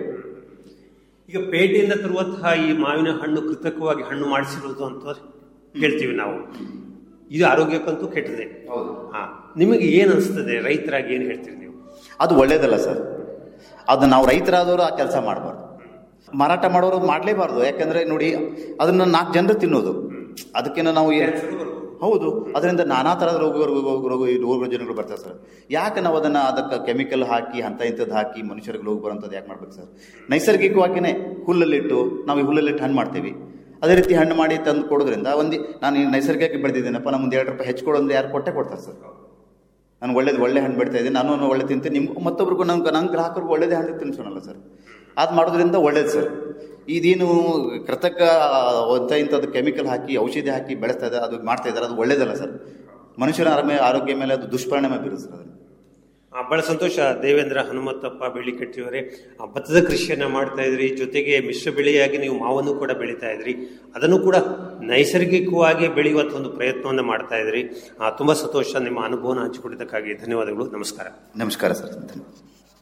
ಈಗ ಪೇಟೆಯಿಂದ ತರುವಂತಹ ಈ ಮಾವಿನ ಹಣ್ಣು ಕೃತಕವಾಗಿ ಹಣ್ಣು ಮಾಡಿಸಿರೋದು ಅಂತ ಹೇಳ್ತೀವಿ ನಾವು ಇದು ಆರೋಗ್ಯಕ್ಕಂತೂ ಕೆಟ್ಟದೆ ಹೌದು ಹಾ ನಿಮಗೆ ಏನ್ ಅನಿಸ್ತದೆ ರೈತರಾಗಿ ಏನ್ ಹೇಳ್ತೀರಿ ನೀವು ಅದು ಒಳ್ಳೇದಲ್ಲ ಸರ್ ಅದು ನಾವು ರೈತರಾದವರು ಆ ಕೆಲಸ ಮಾಡಬಾರ್ದು ಮಾರಾಟ ಮಾಡೋರು ಮಾಡಲೇಬಾರ್ದು ಯಾಕಂದ್ರೆ ನೋಡಿ ಅದನ್ನ ನಾಲ್ಕು ಜನರು ತಿನ್ನೋದು ಅದಕ್ಕಿಂತ ನಾವು ಏನ್- ಹೌದು ಅದರಿಂದ ನಾನಾ ಥರದ ರೋಗ ರೋಗ ರೋಗ ರೋಗ ಜನಗಳು ಬರ್ತಾರೆ ಸರ್ ಯಾಕೆ ನಾವು ಅದನ್ನ ಅದಕ್ಕೆ ಕೆಮಿಕಲ್ ಹಾಕಿ ಅಂತ ಇಂಥದ್ದು ಹಾಕಿ ಮನುಷ್ಯರಿಗೆ ರೋಗ ಬರೋಂಥದ್ದು ಯಾಕೆ ಮಾಡ್ಬೇಕು ಸರ್ ನೈಸರ್ಗಿಕವಾಗಿಯೇ ಹುಲ್ಲಲ್ಲಿಟ್ಟು ನಾವು ಈ ಹುಲ್ಲಲ್ಲಿಟ್ಟು ಹಣ್ಣು ಮಾಡ್ತೀವಿ ಅದೇ ರೀತಿ ಹಣ್ಣು ಮಾಡಿ ತಂದು ಕೊಡೋದ್ರಿಂದ ಒಂದು ನಾನು ಈ ನೈಸರ್ಗಿಕ ಬೆಳೆದಿದ್ದೀನಪ್ಪ ನಮ್ಮ ಒಂದು ಎರಡು ರೂಪಾಯಿ ಹೆಚ್ಚು ಕೊಡೋದ್ರೆ ಯಾರು ಕೊಟ್ಟೆ ಕೊಡ್ತಾರೆ ಸರ್ ನಾನು ಒಳ್ಳೇದು ಒಳ್ಳೆ ಹಣ್ಣು ಬಿಡ್ತಾ ಇದ್ದೀನಿ ನಾನು ಒಳ್ಳೆ ತಿಂತೀನಿ ನಿಮ್ಗೆ ಮತ್ತೊಬ್ರಿಗೂ ನಂಗೆ ನನ್ನ ಗ್ರಾಹಕರಿಗೂ ಒಳ್ಳೇದೇ ಹಣ್ಣು ತಿನ್ಸೋಣಲ್ಲ ಸರ್ ಅದು ಮಾಡೋದ್ರಿಂದ ಒಳ್ಳೇದು ಸರ್ ಇದೇನು ಕೃತಕ ಅಂತ ಇಂಥದ್ದು ಕೆಮಿಕಲ್ ಹಾಕಿ ಔಷಧಿ ಹಾಕಿ ಬೆಳೆಸ್ತಾ ಇದ್ದಾರೆ ಅದು ಮಾಡ್ತಾ ಇದ್ದಾರೆ ಅದು ಒಳ್ಳೇದಲ್ಲ ಸರ್ ಮನುಷ್ಯನ ಆರೋಗ್ಯ ಆರೋಗ್ಯ ಮೇಲೆ ಅದು ದುಷ್ಪರಿಣಾಮ ಬೀರುತ್ತೆ ಸರ್ ಅದು ಆ, ಬಹಳ ಸಂತೋಷ ದೇವೇಂದ್ರ ಹನುಮಂತಪ್ಪ ಬೆಳ್ಳಿಕಟ್ಟಿಯವರೇ ಆ, ಭತ್ತದ ಕೃಷಿಯನ್ನ ಮಾಡ್ತಾ ಇದ್ರಿ ಜೊತೆಗೆ ಮಿಶ್ರ ಬೆಳೆಯಾಗಿ ನೀವು ಮಾವನ್ನು ಕೂಡ ಬೆಳೀತಾ ಇದ್ರಿ ಅದನ್ನು ಕೂಡ ನೈಸರ್ಗಿಕವಾಗಿ ಬೆಳೆಯುವಂತ ಒಂದು ಪ್ರಯತ್ನವನ್ನ ಮಾಡ್ತಾ ಇದ್ರಿ ಆ, ತುಂಬಾ ಸಂತೋಷ ನಿಮ್ಮ ಅನುಭವನ ಹಂಚಿಕೊಂಡಿದ್ದಕ್ಕಾಗಿ ಧನ್ಯವಾದಗಳು ನಮಸ್ಕಾರ ನಮಸ್ಕಾರ ಸರ್ ಧನ್ಯವಾದ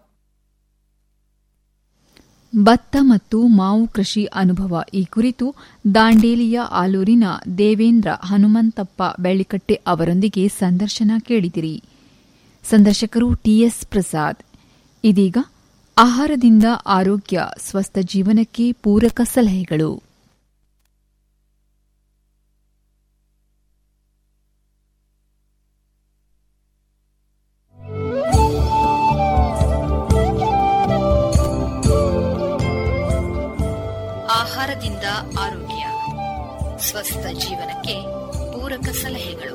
ಭತ್ತ ಮತ್ತು ಮಾವು ಕೃಷಿ ಅನುಭವ ಈ ಕುರಿತು ದಾಂಡೇಲಿಯ ಆಲೂರಿನ ದೇವೇಂದ್ರ ಹನುಮಂತಪ್ಪ ಬೆಳ್ಳಿಕಟ್ಟೆ ಅವರೊಂದಿಗೆ ಸಂದರ್ಶನ ಕೇಳಿದಿರಿ ಸಂದರ್ಶಕರು ಟಿಎಸ್ ಪ್ರಸಾದ್ ಇದೀಗ ಆಹಾರದಿಂದ ಆರೋಗ್ಯ ಸ್ವಸ್ಥ ಜೀವನಕ್ಕೆ ಪೂರಕ ಸಲಹೆಗಳು ಆಹಾರದಿಂದ ಆರೋಗ್ಯ ಸ್ವಸ್ಥ ಜೀವನಕ್ಕೆ ಪೂರಕ ಸಲಹೆಗಳು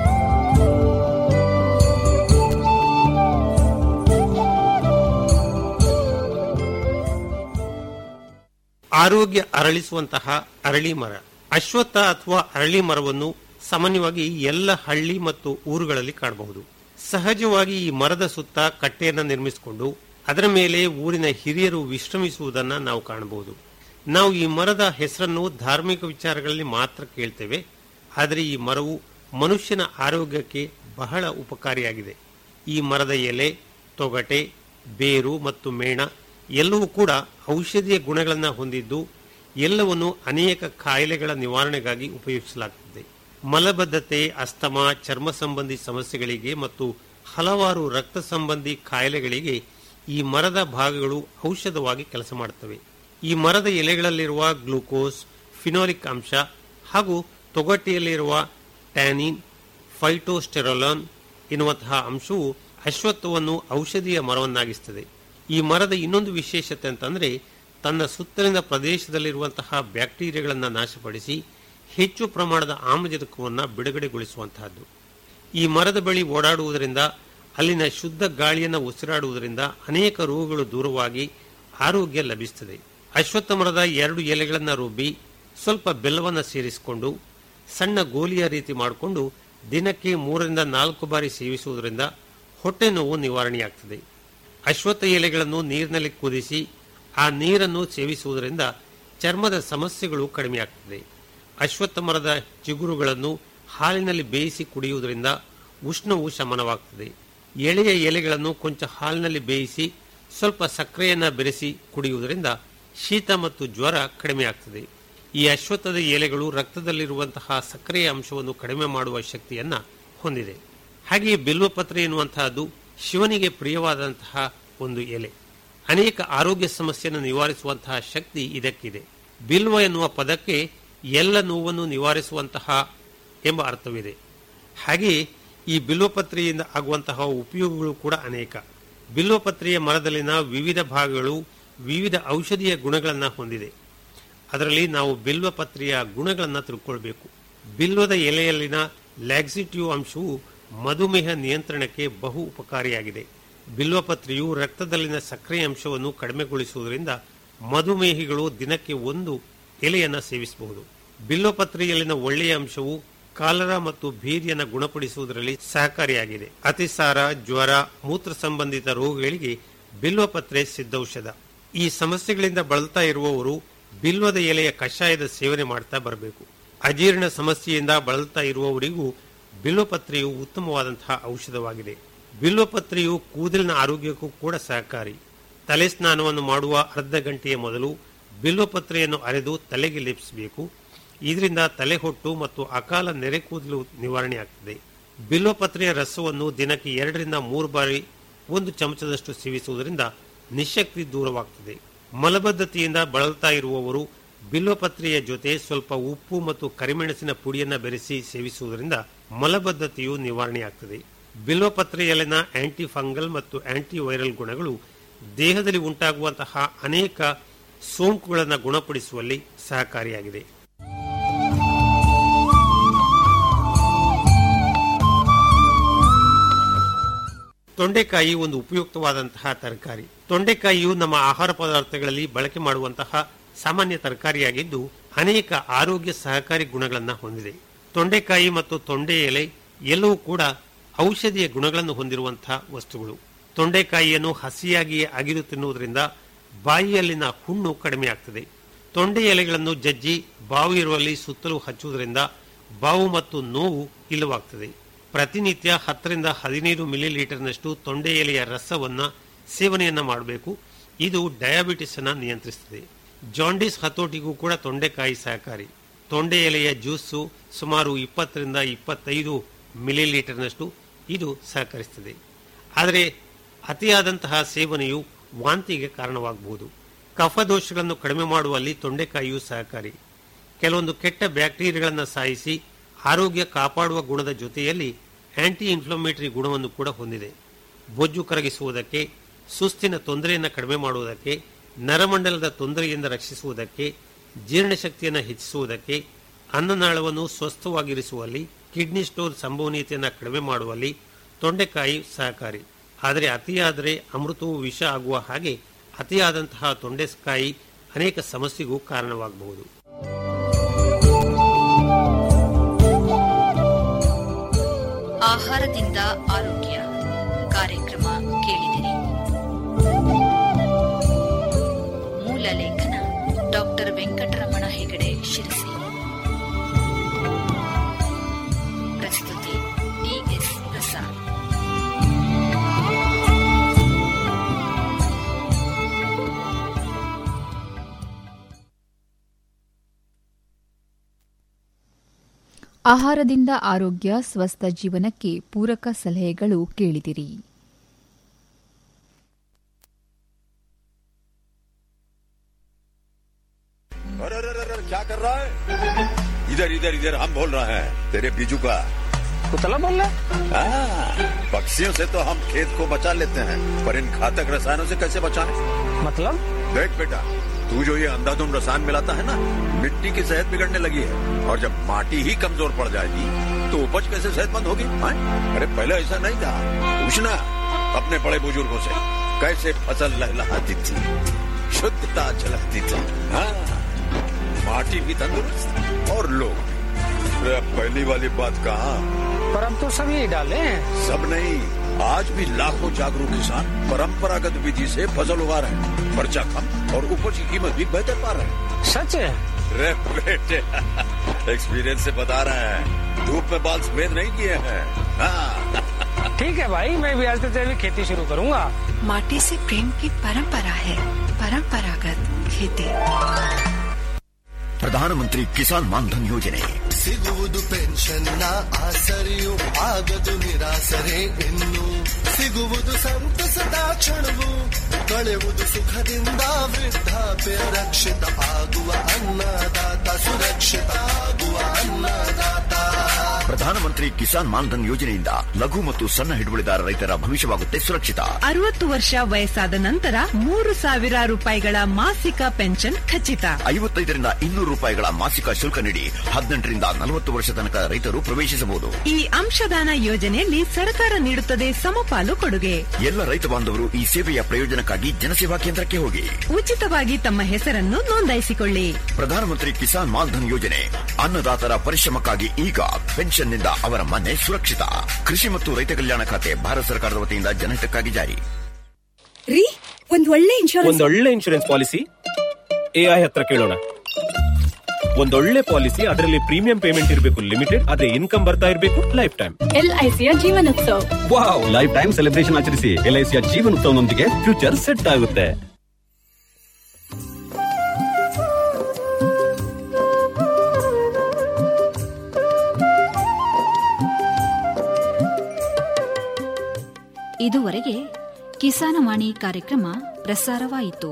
ಆರೋಗ್ಯ ಅರಳಿಸುವಂತಹ ಅರಳಿ ಮರ ಅಶ್ವತ್ಥ ಅಥವಾ ಅರಳಿ ಮರವನ್ನು ಸಾಮಾನ್ಯವಾಗಿ ಎಲ್ಲ ಹಳ್ಳಿ ಮತ್ತು ಊರುಗಳಲ್ಲಿ ಕಾಣಬಹುದು ಸಹಜವಾಗಿ ಈ ಮರದ ಸುತ್ತ ಕಟ್ಟೆಯನ್ನು ನಿರ್ಮಿಸಿಕೊಂಡು ಅದರ ಮೇಲೆ ಊರಿನ ಹಿರಿಯರು ವಿಶ್ರಮಿಸುವುದನ್ನ ನಾವು ಕಾಣಬಹುದು ನಾವು ಈ ಮರದ ಹೆಸರನ್ನು ಧಾರ್ಮಿಕ ವಿಚಾರಗಳಲ್ಲಿ ಮಾತ್ರ ಕೇಳ್ತೇವೆ ಆದರೆ ಈ ಮರವು ಮನುಷ್ಯನ ಆರೋಗ್ಯಕ್ಕೆ ಬಹಳ ಉಪಕಾರಿಯಾಗಿದೆ ಈ ಮರದ ಎಲೆ ತೊಗಟೆ ಬೇರು ಮತ್ತು ಮೇಣ ಎಲ್ಲವೂ ಕೂಡ ಔಷಧೀಯ ಗುಣಗಳನ್ನು ಹೊಂದಿದ್ದು ಎಲ್ಲವನ್ನು ಅನೇಕ ಕಾಯಿಲೆಗಳ ನಿವಾರಣೆಗಾಗಿ ಉಪಯೋಗಿಸಲಾಗುತ್ತದೆ ಮಲಬದ್ಧತೆ ಅಸ್ತಮಾ ಚರ್ಮ ಸಂಬಂಧಿ ಸಮಸ್ಯೆಗಳಿಗೆ ಮತ್ತು ಹಲವಾರು ರಕ್ತ ಸಂಬಂಧಿ ಕಾಯಿಲೆಗಳಿಗೆ ಈ ಮರದ ಭಾಗಗಳು ಔಷಧವಾಗಿ ಕೆಲಸ ಮಾಡುತ್ತವೆ ಈ ಮರದ ಎಲೆಗಳಲ್ಲಿರುವ ಗ್ಲೂಕೋಸ್ ಫಿನೋಲಿಕ್ ಅಂಶ ಹಾಗೂ ತೊಗಟೆಯಲ್ಲಿರುವ ಟ್ಯಾನಿನ್ ಫೈಟೋಸ್ಟೆರೊಲಾನ್ ಎನ್ನುವಂತಹ ಅಂಶವು ಅಶ್ವತ್ಥವನ್ನು ಔಷಧೀಯ ಮರವನ್ನಾಗಿಸುತ್ತದೆ ಈ ಮರದ ಇನ್ನೊಂದು ವಿಶೇಷತೆ ಅಂತಂದ್ರೆ ತನ್ನ ಸುತ್ತಲಿನ ಪ್ರದೇಶದಲ್ಲಿರುವಂತಹ ಬ್ಯಾಕ್ಟೀರಿಯಾಗಳನ್ನು ನಾಶಪಡಿಸಿ ಹೆಚ್ಚು ಪ್ರಮಾಣದ ಆಮ್ಲಜನಕವನ್ನು ಬಿಡುಗಡೆಗೊಳಿಸುವಂತಹದ್ದು ಈ ಮರದ ಬಳಿ ಓಡಾಡುವುದರಿಂದ ಅಲ್ಲಿನ ಶುದ್ಧ ಗಾಳಿಯನ್ನು ಉಸಿರಾಡುವುದರಿಂದ ಅನೇಕ ರೋಗಗಳು ದೂರವಾಗಿ ಆರೋಗ್ಯ ಲಭಿಸುತ್ತದೆ ಅಶ್ವತ್ಥ ಮರದ ಎರಡು ಎಲೆಗಳನ್ನು ರುಬ್ಬಿ ಸ್ವಲ್ಪ ಬೆಲ್ಲವನ್ನು ಸೇರಿಸಿಕೊಂಡು ಸಣ್ಣ ಗೋಲಿಯ ರೀತಿ ಮಾಡಿಕೊಂಡು ದಿನಕ್ಕೆ ಮೂರರಿಂದ ನಾಲ್ಕು ಬಾರಿ ಸೇವಿಸುವುದರಿಂದ ಹೊಟ್ಟೆ ನೋವು ನಿವಾರಣೆಯಾಗ್ತದೆ ಅಶ್ವತ್ಥ ಎಲೆಗಳನ್ನು ನೀರಿನಲ್ಲಿ ಕುದಿಸಿ ಆ ನೀರನ್ನು ಸೇವಿಸುವುದರಿಂದ ಚರ್ಮದ ಸಮಸ್ಯೆಗಳು ಕಡಿಮೆಯಾಗ್ತದೆ ಅಶ್ವತ್ಥ ಮರದ ಚಿಗುರುಗಳನ್ನು ಹಾಲಿನಲ್ಲಿ ಬೇಯಿಸಿ ಕುಡಿಯುವುದರಿಂದ ಉಷ್ಣವು ಶಮನವಾಗ್ತದೆ ಎಳೆಯ ಎಲೆಗಳನ್ನು ಕೊಂಚ ಹಾಲಿನಲ್ಲಿ ಬೇಯಿಸಿ ಸ್ವಲ್ಪ ಸಕ್ಕರೆಯನ್ನ ಬೆರೆಸಿ ಕುಡಿಯುವುದರಿಂದ ಶೀತ ಮತ್ತು ಜ್ವರ ಕಡಿಮೆಯಾಗ್ತದೆ ಈ ಅಶ್ವತ್ಥದ ಎಲೆಗಳು ರಕ್ತದಲ್ಲಿರುವಂತಹ ಸಕ್ಕರೆಯ ಅಂಶವನ್ನು ಕಡಿಮೆ ಮಾಡುವ ಶಕ್ತಿಯನ್ನ ಹೊಂದಿದೆ ಹಾಗೆಯೇ ಬಿಲ್ವಪತ್ರೆ ಎನ್ನುವಂತಹದ್ದು ಶಿವನಿಗೆ ಪ್ರಿಯವಾದಂತಹ ಒಂದು ಎಲೆ ಅನೇಕ ಆರೋಗ್ಯ ಸಮಸ್ಯೆಯನ್ನು ನಿವಾರಿಸುವಂತಹ ಶಕ್ತಿ ಇದಕ್ಕಿದೆ ಬಿಲ್ವ ಎನ್ನುವ ಪದಕ್ಕೆ ಎಲ್ಲ ನೋವನ್ನು ನಿವಾರಿಸುವಂತಹ ಎಂಬ ಅರ್ಥವಿದೆ ಹಾಗೆಯೇ ಈ ಬಿಲ್ವಪತ್ರೆಯಿಂದ ಆಗುವಂತಹ ಉಪಯೋಗಗಳು ಕೂಡ ಅನೇಕ ಬಿಲ್ವಪತ್ರೆಯ ಮರದಲ್ಲಿನ ವಿವಿಧ ಭಾಗಗಳು ವಿವಿಧ ಔಷಧೀಯ ಗುಣಗಳನ್ನು ಹೊಂದಿದೆ ಅದರಲ್ಲಿ ನಾವು ಬಿಲ್ವಪತ್ರೆಯ ಗುಣಗಳನ್ನು ತಿಳ್ಕೊಳ್ಬೇಕು ಬಿಲ್ವದ ಎಲೆಯಲ್ಲಿನ ಲ್ಯಾಕ್ಸಿಟಿವ್ ಅಂಶವು ಮಧುಮೇಹ ನಿಯಂತ್ರಣಕ್ಕೆ ಬಹು ಉಪಕಾರಿಯಾಗಿದೆ ಬಿಲ್ವಪತ್ರೆಯು ರಕ್ತದಲ್ಲಿನ ಸಕ್ಕರೆ ಅಂಶವನ್ನು ಕಡಿಮೆಗೊಳಿಸುವುದರಿಂದ ಮಧುಮೇಹಿಗಳು ದಿನಕ್ಕೆ ಒಂದು ಎಲೆಯನ್ನು ಸೇವಿಸಬಹುದು ಬಿಲ್ವಪತ್ರೆಯಲ್ಲಿನ ಒಳ್ಳೆಯ ಅಂಶವು ಕಾಲರ ಮತ್ತು ಭೇದಿಯನ್ನು ಗುಣಪಡಿಸುವುದರಲ್ಲಿ ಸಹಕಾರಿಯಾಗಿದೆ ಅತಿಸಾರ ಜ್ವರ ಮೂತ್ರ ಸಂಬಂಧಿತ ರೋಗಗಳಿಗೆ ಬಿಲ್ವಪತ್ರೆ ಸಿದ್ಧೌಷಧ ಈ ಸಮಸ್ಯೆಗಳಿಂದ ಬಳಲ್ತಾ ಇರುವವರು ಬಿಲ್ವದ ಎಲೆಯ ಕಷಾಯದ ಸೇವನೆ ಮಾಡ್ತಾ ಬರಬೇಕು ಅಜೀರ್ಣ ಸಮಸ್ಯೆಯಿಂದ ಬಳಲ್ತಾ ಇರುವವರಿಗೂ ಬಿಲ್ವಪತ್ರೆಯು ಉತ್ತಮವಾದಂತಹ ಔಷಧವಾಗಿದೆ ಬಿಲ್ವಪತ್ರೆಯು ಕೂದಲಿನ ಆರೋಗ್ಯಕ್ಕೂ ಕೂಡ ಸಹಕಾರಿ ತಲೆ ಸ್ನಾನವನ್ನು ಮಾಡುವ ಅರ್ಧ ಗಂಟೆಯ ಮೊದಲು ಬಿಲ್ವಪತ್ರೆಯನ್ನು ಅರೆದು ತಲೆಗೆ ಲೇಪಿಸಬೇಕು ಇದರಿಂದ ತಲೆಹೊಟ್ಟು ಮತ್ತು ಅಕಾಲ ನೆರೆ ಕೂದಲು ನಿವಾರಣೆ ಆಗ್ತದೆ ಬಿಲ್ವಪತ್ರೆಯ ರಸವನ್ನು ದಿನಕ್ಕೆ ಎರಡರಿಂದ ಮೂರು ಬಾರಿ ಒಂದು ಚಮಚದಷ್ಟು ಸೇವಿಸುವುದರಿಂದ ನಿಶಕ್ತಿ ದೂರವಾಗ್ತದೆ ಮಲಬದ್ಧತೆಯಿಂದ ಬಳಲ್ತಾ ಇರುವವರು ಬಿಲ್ವಪತ್ರೆಯ ಜೊತೆ ಸ್ವಲ್ಪ ಉಪ್ಪು ಮತ್ತು ಕರಿಮೆಣಸಿನ ಪುಡಿಯನ್ನ ಬೆರೆಸಿ ಸೇವಿಸುವುದರಿಂದ ಮಲಬದ್ಧತೆಯು ನಿವಾರಣೆಯಾಗ್ತದೆ ಬಿಲ್ವಪತ್ರೆಯಲ್ಲಿನ ಆಂಟಿ ಫಂಗಲ್ ಮತ್ತು ಆಂಟಿ ವೈರಲ್ ಗುಣಗಳು ದೇಹದಲ್ಲಿ ಉಂಟಾಗುವಂತಹ ಅನೇಕ ಸೋಂಕುಗಳನ್ನು ಗುಣಪಡಿಸುವಲ್ಲಿ ಸಹಕಾರಿಯಾಗಿದೆ ತೊಂಡೆಕಾಯಿ ಒಂದು ಉಪಯುಕ್ತವಾದಂತಹ ತರಕಾರಿ ತೊಂಡೆಕಾಯಿಯು ನಮ್ಮ ಆಹಾರ ಪದಾರ್ಥಗಳಲ್ಲಿ ಬಳಕೆ ಮಾಡುವಂತಹ ಸಾಮಾನ್ಯ ತರಕಾರಿಯಾಗಿದ್ದು ಅನೇಕ ಆರೋಗ್ಯ ಸಹಕಾರಿ ಗುಣಗಳನ್ನು ಹೊಂದಿದೆ ತೊಂಡೆಕಾಯಿ ಮತ್ತು ತೊಂಡೆ ಎಲೆ ಎಲ್ಲವೂ ಕೂಡ ಔಷಧಿಯ ಗುಣಗಳನ್ನು ಹೊಂದಿರುವಂತಹ ವಸ್ತುಗಳು ತೊಂಡೆಕಾಯಿಯನ್ನು ಹಸಿಯಾಗಿಯೇ ಅಗಿದು ತಿನ್ನುವುದರಿಂದ ಬಾಯಿಯಲ್ಲಿನ ಹುಣ್ಣು ಕಡಿಮೆಯಾಗ್ತದೆ ತೊಂಡೆ ಎಲೆಗಳನ್ನು ಜಜ್ಜಿ ಬಾವು ಇರುವಲ್ಲಿ ಸುತ್ತಲೂ ಹಚ್ಚುವುದರಿಂದ ಬಾವು ಮತ್ತು ನೋವು ಇಲ್ಲವಾಗ್ತದೆ ಪ್ರತಿನಿತ್ಯ ಹತ್ತರಿಂದ ಹದಿನೈದು ಮಿಲಿ ಲೀಟರ್ನಷ್ಟು ತೊಂಡೆ ಎಲೆಯ ರಸವನ್ನ ಸೇವನೆಯನ್ನ ಮಾಡಬೇಕು ಇದು ಡಯಾಬಿಟಿಸ್ ಅನ್ನ ನಿಯಂತ್ರಿಸುತ್ತದೆ ಜಾಂಡಿಸ್ ಹತೋಟಿಗೂ ಕೂಡ ತೊಂಡೆಕಾಯಿ ಸಹಕಾರಿ ತೊಂಡೆ ಎಲೆಯ ಜ್ಯೂಸು ಸುಮಾರು ಇಪ್ಪತ್ತರಿಂದ ಇಪ್ಪತ್ತೈದು ಮಿಲಿ ಲೀಟರ್ನಷ್ಟು ಇದು ಸಹಕರಿಸುತ್ತದೆ ಆದರೆ ಅತಿಯಾದಂತಹ ಸೇವನೆಯು ವಾಂತಿಗೆ ಕಾರಣವಾಗಬಹುದು ಕಫದೋಷಗಳನ್ನು ಕಡಿಮೆ ಮಾಡುವಲ್ಲಿ ತೊಂಡೆಕಾಯಿಯು ಸಹಕಾರಿ ಕೆಲವೊಂದು ಕೆಟ್ಟ ಬ್ಯಾಕ್ಟೀರಿಯಾಗಳನ್ನು ಸಾಯಿಸಿ ಆರೋಗ್ಯ ಕಾಪಾಡುವ ಗುಣದ ಜೊತೆಯಲ್ಲಿ ಆಂಟಿ ಇನ್ಫ್ಲಮೇಟರಿ ಗುಣವನ್ನು ಕೂಡ ಹೊಂದಿದೆ ಬೊಜ್ಜು ಕರಗಿಸುವುದಕ್ಕೆ ಸುಸ್ತಿನ ತೊಂದರೆಯನ್ನು ಕಡಿಮೆ ಮಾಡುವುದಕ್ಕೆ ನರಮಂಡಲದ ತೊಂದರೆಯಿಂದ ರಕ್ಷಿಸುವುದಕ್ಕೆ ಜೀರ್ಣಶಕ್ತಿಯನ್ನು ಹೆಚ್ಚಿಸುವುದಕ್ಕೆ ಅನ್ನನಾಳವನ್ನು ಸ್ವಸ್ಥವಾಗಿರಿಸುವಲ್ಲಿ ಕಿಡ್ನಿ ಸ್ಟೋನ್ ಸಂಭವನೀಯತೆಯನ್ನು ಕಡಿಮೆ ಮಾಡುವಲ್ಲಿ ತೊಂಡೆಕಾಯಿ ಸಹಕಾರಿ ಆದರೆ ಅತಿಯಾದರೆ ಅಮೃತವು ವಿಷ ಆಗುವ ಹಾಗೆ ಅತಿಯಾದಂತಹ ತೊಂಡೆಕಾಯಿ ಅನೇಕ ಸಮಸ್ಯೆಗೂ ಕಾರಣವಾಗಬಹುದು ಆಹಾರದಿಂದ ಆರೋಗ್ಯ ಕಾರ್ಯಕ್ರಮ ಕೇಳಿದಿರಿ ಮೂಲ ಲೇಖನ ಡಾಕ್ಟರ್ ವೆಂಕಟರಮಣ ಹೆಗಡೆ ಶಿರಸಿ ಪ್ರಸ್ತುತಿ ಡಿಎಸ್ ಪ್ರಸಾದ್ ಆಹಾರದಿಂದ ಆರೋಗ್ಯ ಸ್ವಸ್ಥ ಜೀವನಕ್ಕೆ ಪೂರಕ ಸಲಹೆಗಳು ಕೇಳಿದಿರಿ अरे अरे अरे अरे, क्या कर रहा है इधर इधर इधर हम बोल रहे हैं तेरे बीजू का कुतला बोल रहा हाँ, पक्षियों से तो हम खेत को बचा लेते हैं पर इन घातक रसायनों से कैसे बचाएं? मतलब देख बेटा तू जो ये अंधाधुंध रसायन मिलाता है ना मिट्टी की सेहत बिगड़ने लगी है और जब माटी ही कमजोर पड़ जाएगी तो उपज कैसे सेहतमंद होगी हाँ? अरे पहले ऐसा नहीं था पूछना अपने बड़े बुजुर्गों से कैसे फसल लहलहाती थी शुद्धता झलकती थी हाँ माटी भी तंदुरुस्त और लोग भी। अरे अब पहली वाली बात कहा पर अब तो सब यही डाले हैं सब नहीं आज भी लाखों जागरूक किसान परंपरागत विधि से फसल उगा रहे हैं खर्चा कम और उपज की कीमत भी बेहतर पा रहे हैं सच है रे बेटे एक्सपीरियंस से बता रहे हैं धूप में बाल सफेद नहीं किए हैं हाँ ठीक है भाई मैं भी आज से जैविक खेती शुरू करूंगा माटी से प्रेम की परंपरा है परंपरागत खेती ಪ್ರಧಾನಮಂತ್ರಿ ಕಿಸಾನ್ ಮಾನ್ಧನ್ ಯೋಜನೆ ಸಿಗುವುದು ಪೆನ್ಷನ್ನ ಆಸರೆಯು ಆಗದು ನಿರಾಸರೆ ಇನ್ನು ಸಿಗುವುದು ಸಂತಸದ ಕ್ಷಣವು ಬಾಳೆವುದು ಸುಖದಿಂದ ವೃದ್ಧಾಪ್ಯ ರಕ್ಷಿತ ಆಗುವ ಅನ್ನದಾತ ಸುರಕ್ಷಿತ ಆಗುವ ಅನ್ನದಾತ ಪ್ರಧಾನಮಂತ್ರಿ ಕಿಸಾನ್ ಮಾನ್ಧನ್ ಯೋಜನೆಯಿಂದ ಲಘು ಮತ್ತು ಸಣ್ಣ ಹಿಡುವಳಿದಾರ ರೈತರ ಭವಿಷ್ಯವಾಗುತ್ತೆ ಸುರಕ್ಷಿತ ಅರವತ್ತು ವರ್ಷ ವಯಸ್ಸಾದ ನಂತರ ಮೂರು ಸಾವಿರ ರೂಪಾಯಿಗಳ ಮಾಸಿಕ ಪೆನ್ಷನ್ ಖಚಿತ ಐವತ್ತೈದರಿಂದ ಇನ್ನೂರು ರೂಪಾಯಿಗಳ ಮಾಸಿಕ ಶುಲ್ಕ ನೀಡಿ ಹದಿನೆಂಟರಿಂದ ನಲವತ್ತು ವರ್ಷ ತನಕ ರೈತರು ಪ್ರವೇಶಿಸಬಹುದು ಈ ಅಂಶದಾನ ಯೋಜನೆಯಲ್ಲಿ ಸರ್ಕಾರ ನೀಡುತ್ತದೆ ಸಮಪಾಲು ಕೊಡುಗೆ ಎಲ್ಲ ರೈತ ಬಾಂಧವರು ಈ ಸೇವೆಯ ಪ್ರಯೋಜನಕ್ಕಾಗಿ ಜನಸೇವಾ ಕೇಂದ್ರಕ್ಕೆ ಹೋಗಿ ಉಚಿತವಾಗಿ ತಮ್ಮ ಹೆಸರನ್ನು ನೋಂದಾಯಿಸಿಕೊಳ್ಳಿ ಪ್ರಧಾನಮಂತ್ರಿ ಕಿಸಾನ್ ಮಾನ್ಧನ್ ಯೋಜನೆ ಅನ್ನದಾತರ ಪರಿಶ್ರಮಕ್ಕಾಗಿ ಈಗ ಪೆನ್ಷನ್ನಿಂದ ಅವರ ಮನೆ ಸುರಕ್ಷಿತ ಕೃಷಿ ಮತ್ತು ರೈತ ಕಲ್ಯಾಣ ಖಾತೆ ಭಾರತ ಸರ್ಕಾರದ ವತಿಯಿಂದ ಜನಹಿತಕ್ಕಾಗಿ ಜಾರಿ ರೀ ಒಂದ್ ಒಳ್ಳೆ ಇನ್ಶೂರೆನ್ಸ್ ಒಂದೊಳ್ಳೆ ಇನ್ಶೂರೆನ್ಸ್ ಪಾಲಿಸಿ ಎಐ ಹತ್ರ ಕೇಳೋಣ ಒಂದೊಳ್ಳೆ ಪಾಲಿಸಿ ಅದರಲ್ಲಿ ಪ್ರೀಮಿಯಂ ಪೇಮೆಂಟ್ ಇರಬೇಕು ಲಿಮಿಟೆಡ್ ಅದೇ ಇನ್ಕಮ್ ಬರ್ತಾ ಇರಬೇಕು ಲೈಫ್ ಟೈಮ್ ಎಲ್ಐಸಿಯ Jeevanotsav wow life time celebration ಆಚರಿಸಿ ಎಲ್ಐಸಿಯ ಜೀವನೋತ್ಸವನೊಂದಿಗೆ ಫ್ಯೂಚರ್ ಸೆಟ್ ಆಗುತ್ತೆ ಇದುವರೆಗೆ ಕಿಸಾನವಾಣಿ ಕಾರ್ಯಕ್ರಮ ಪ್ರಸಾರವಾಯಿತು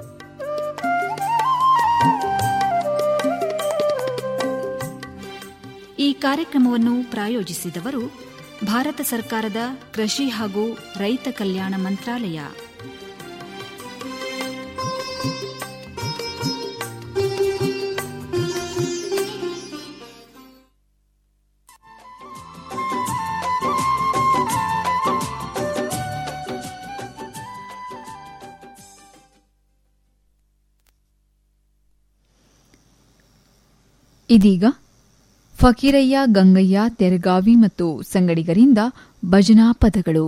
ಈ ಕಾರ್ಯಕ್ರಮವನ್ನು ಪ್ರಾಯೋಜಿಸಿದವರು ಭಾರತ ಸರ್ಕಾರದ ಕೃಷಿ ಹಾಗೂ ರೈತ ಕಲ್ಯಾಣ ಮಂತ್ರಾಲಯ ಇದೀಗ ಫಕೀರಯ್ಯ ಗಂಗಯ್ಯ ತೆರಗಾವಿ ಮತ್ತು ಸಂಗಡಿಗರಿಂದ ಭಜನಾ ಪದಗಳು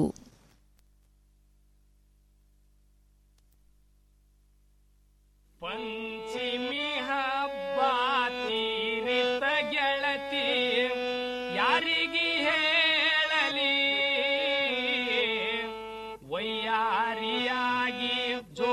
ಪಂಚಮಿ ಹಬ್ಬ ತೀರಿತ ಗೆಳತಿ ಯಾರಿಗಿ ಹೇಳಲಿ ವೈಯಾರಿಯಾಗಿ ಜೋ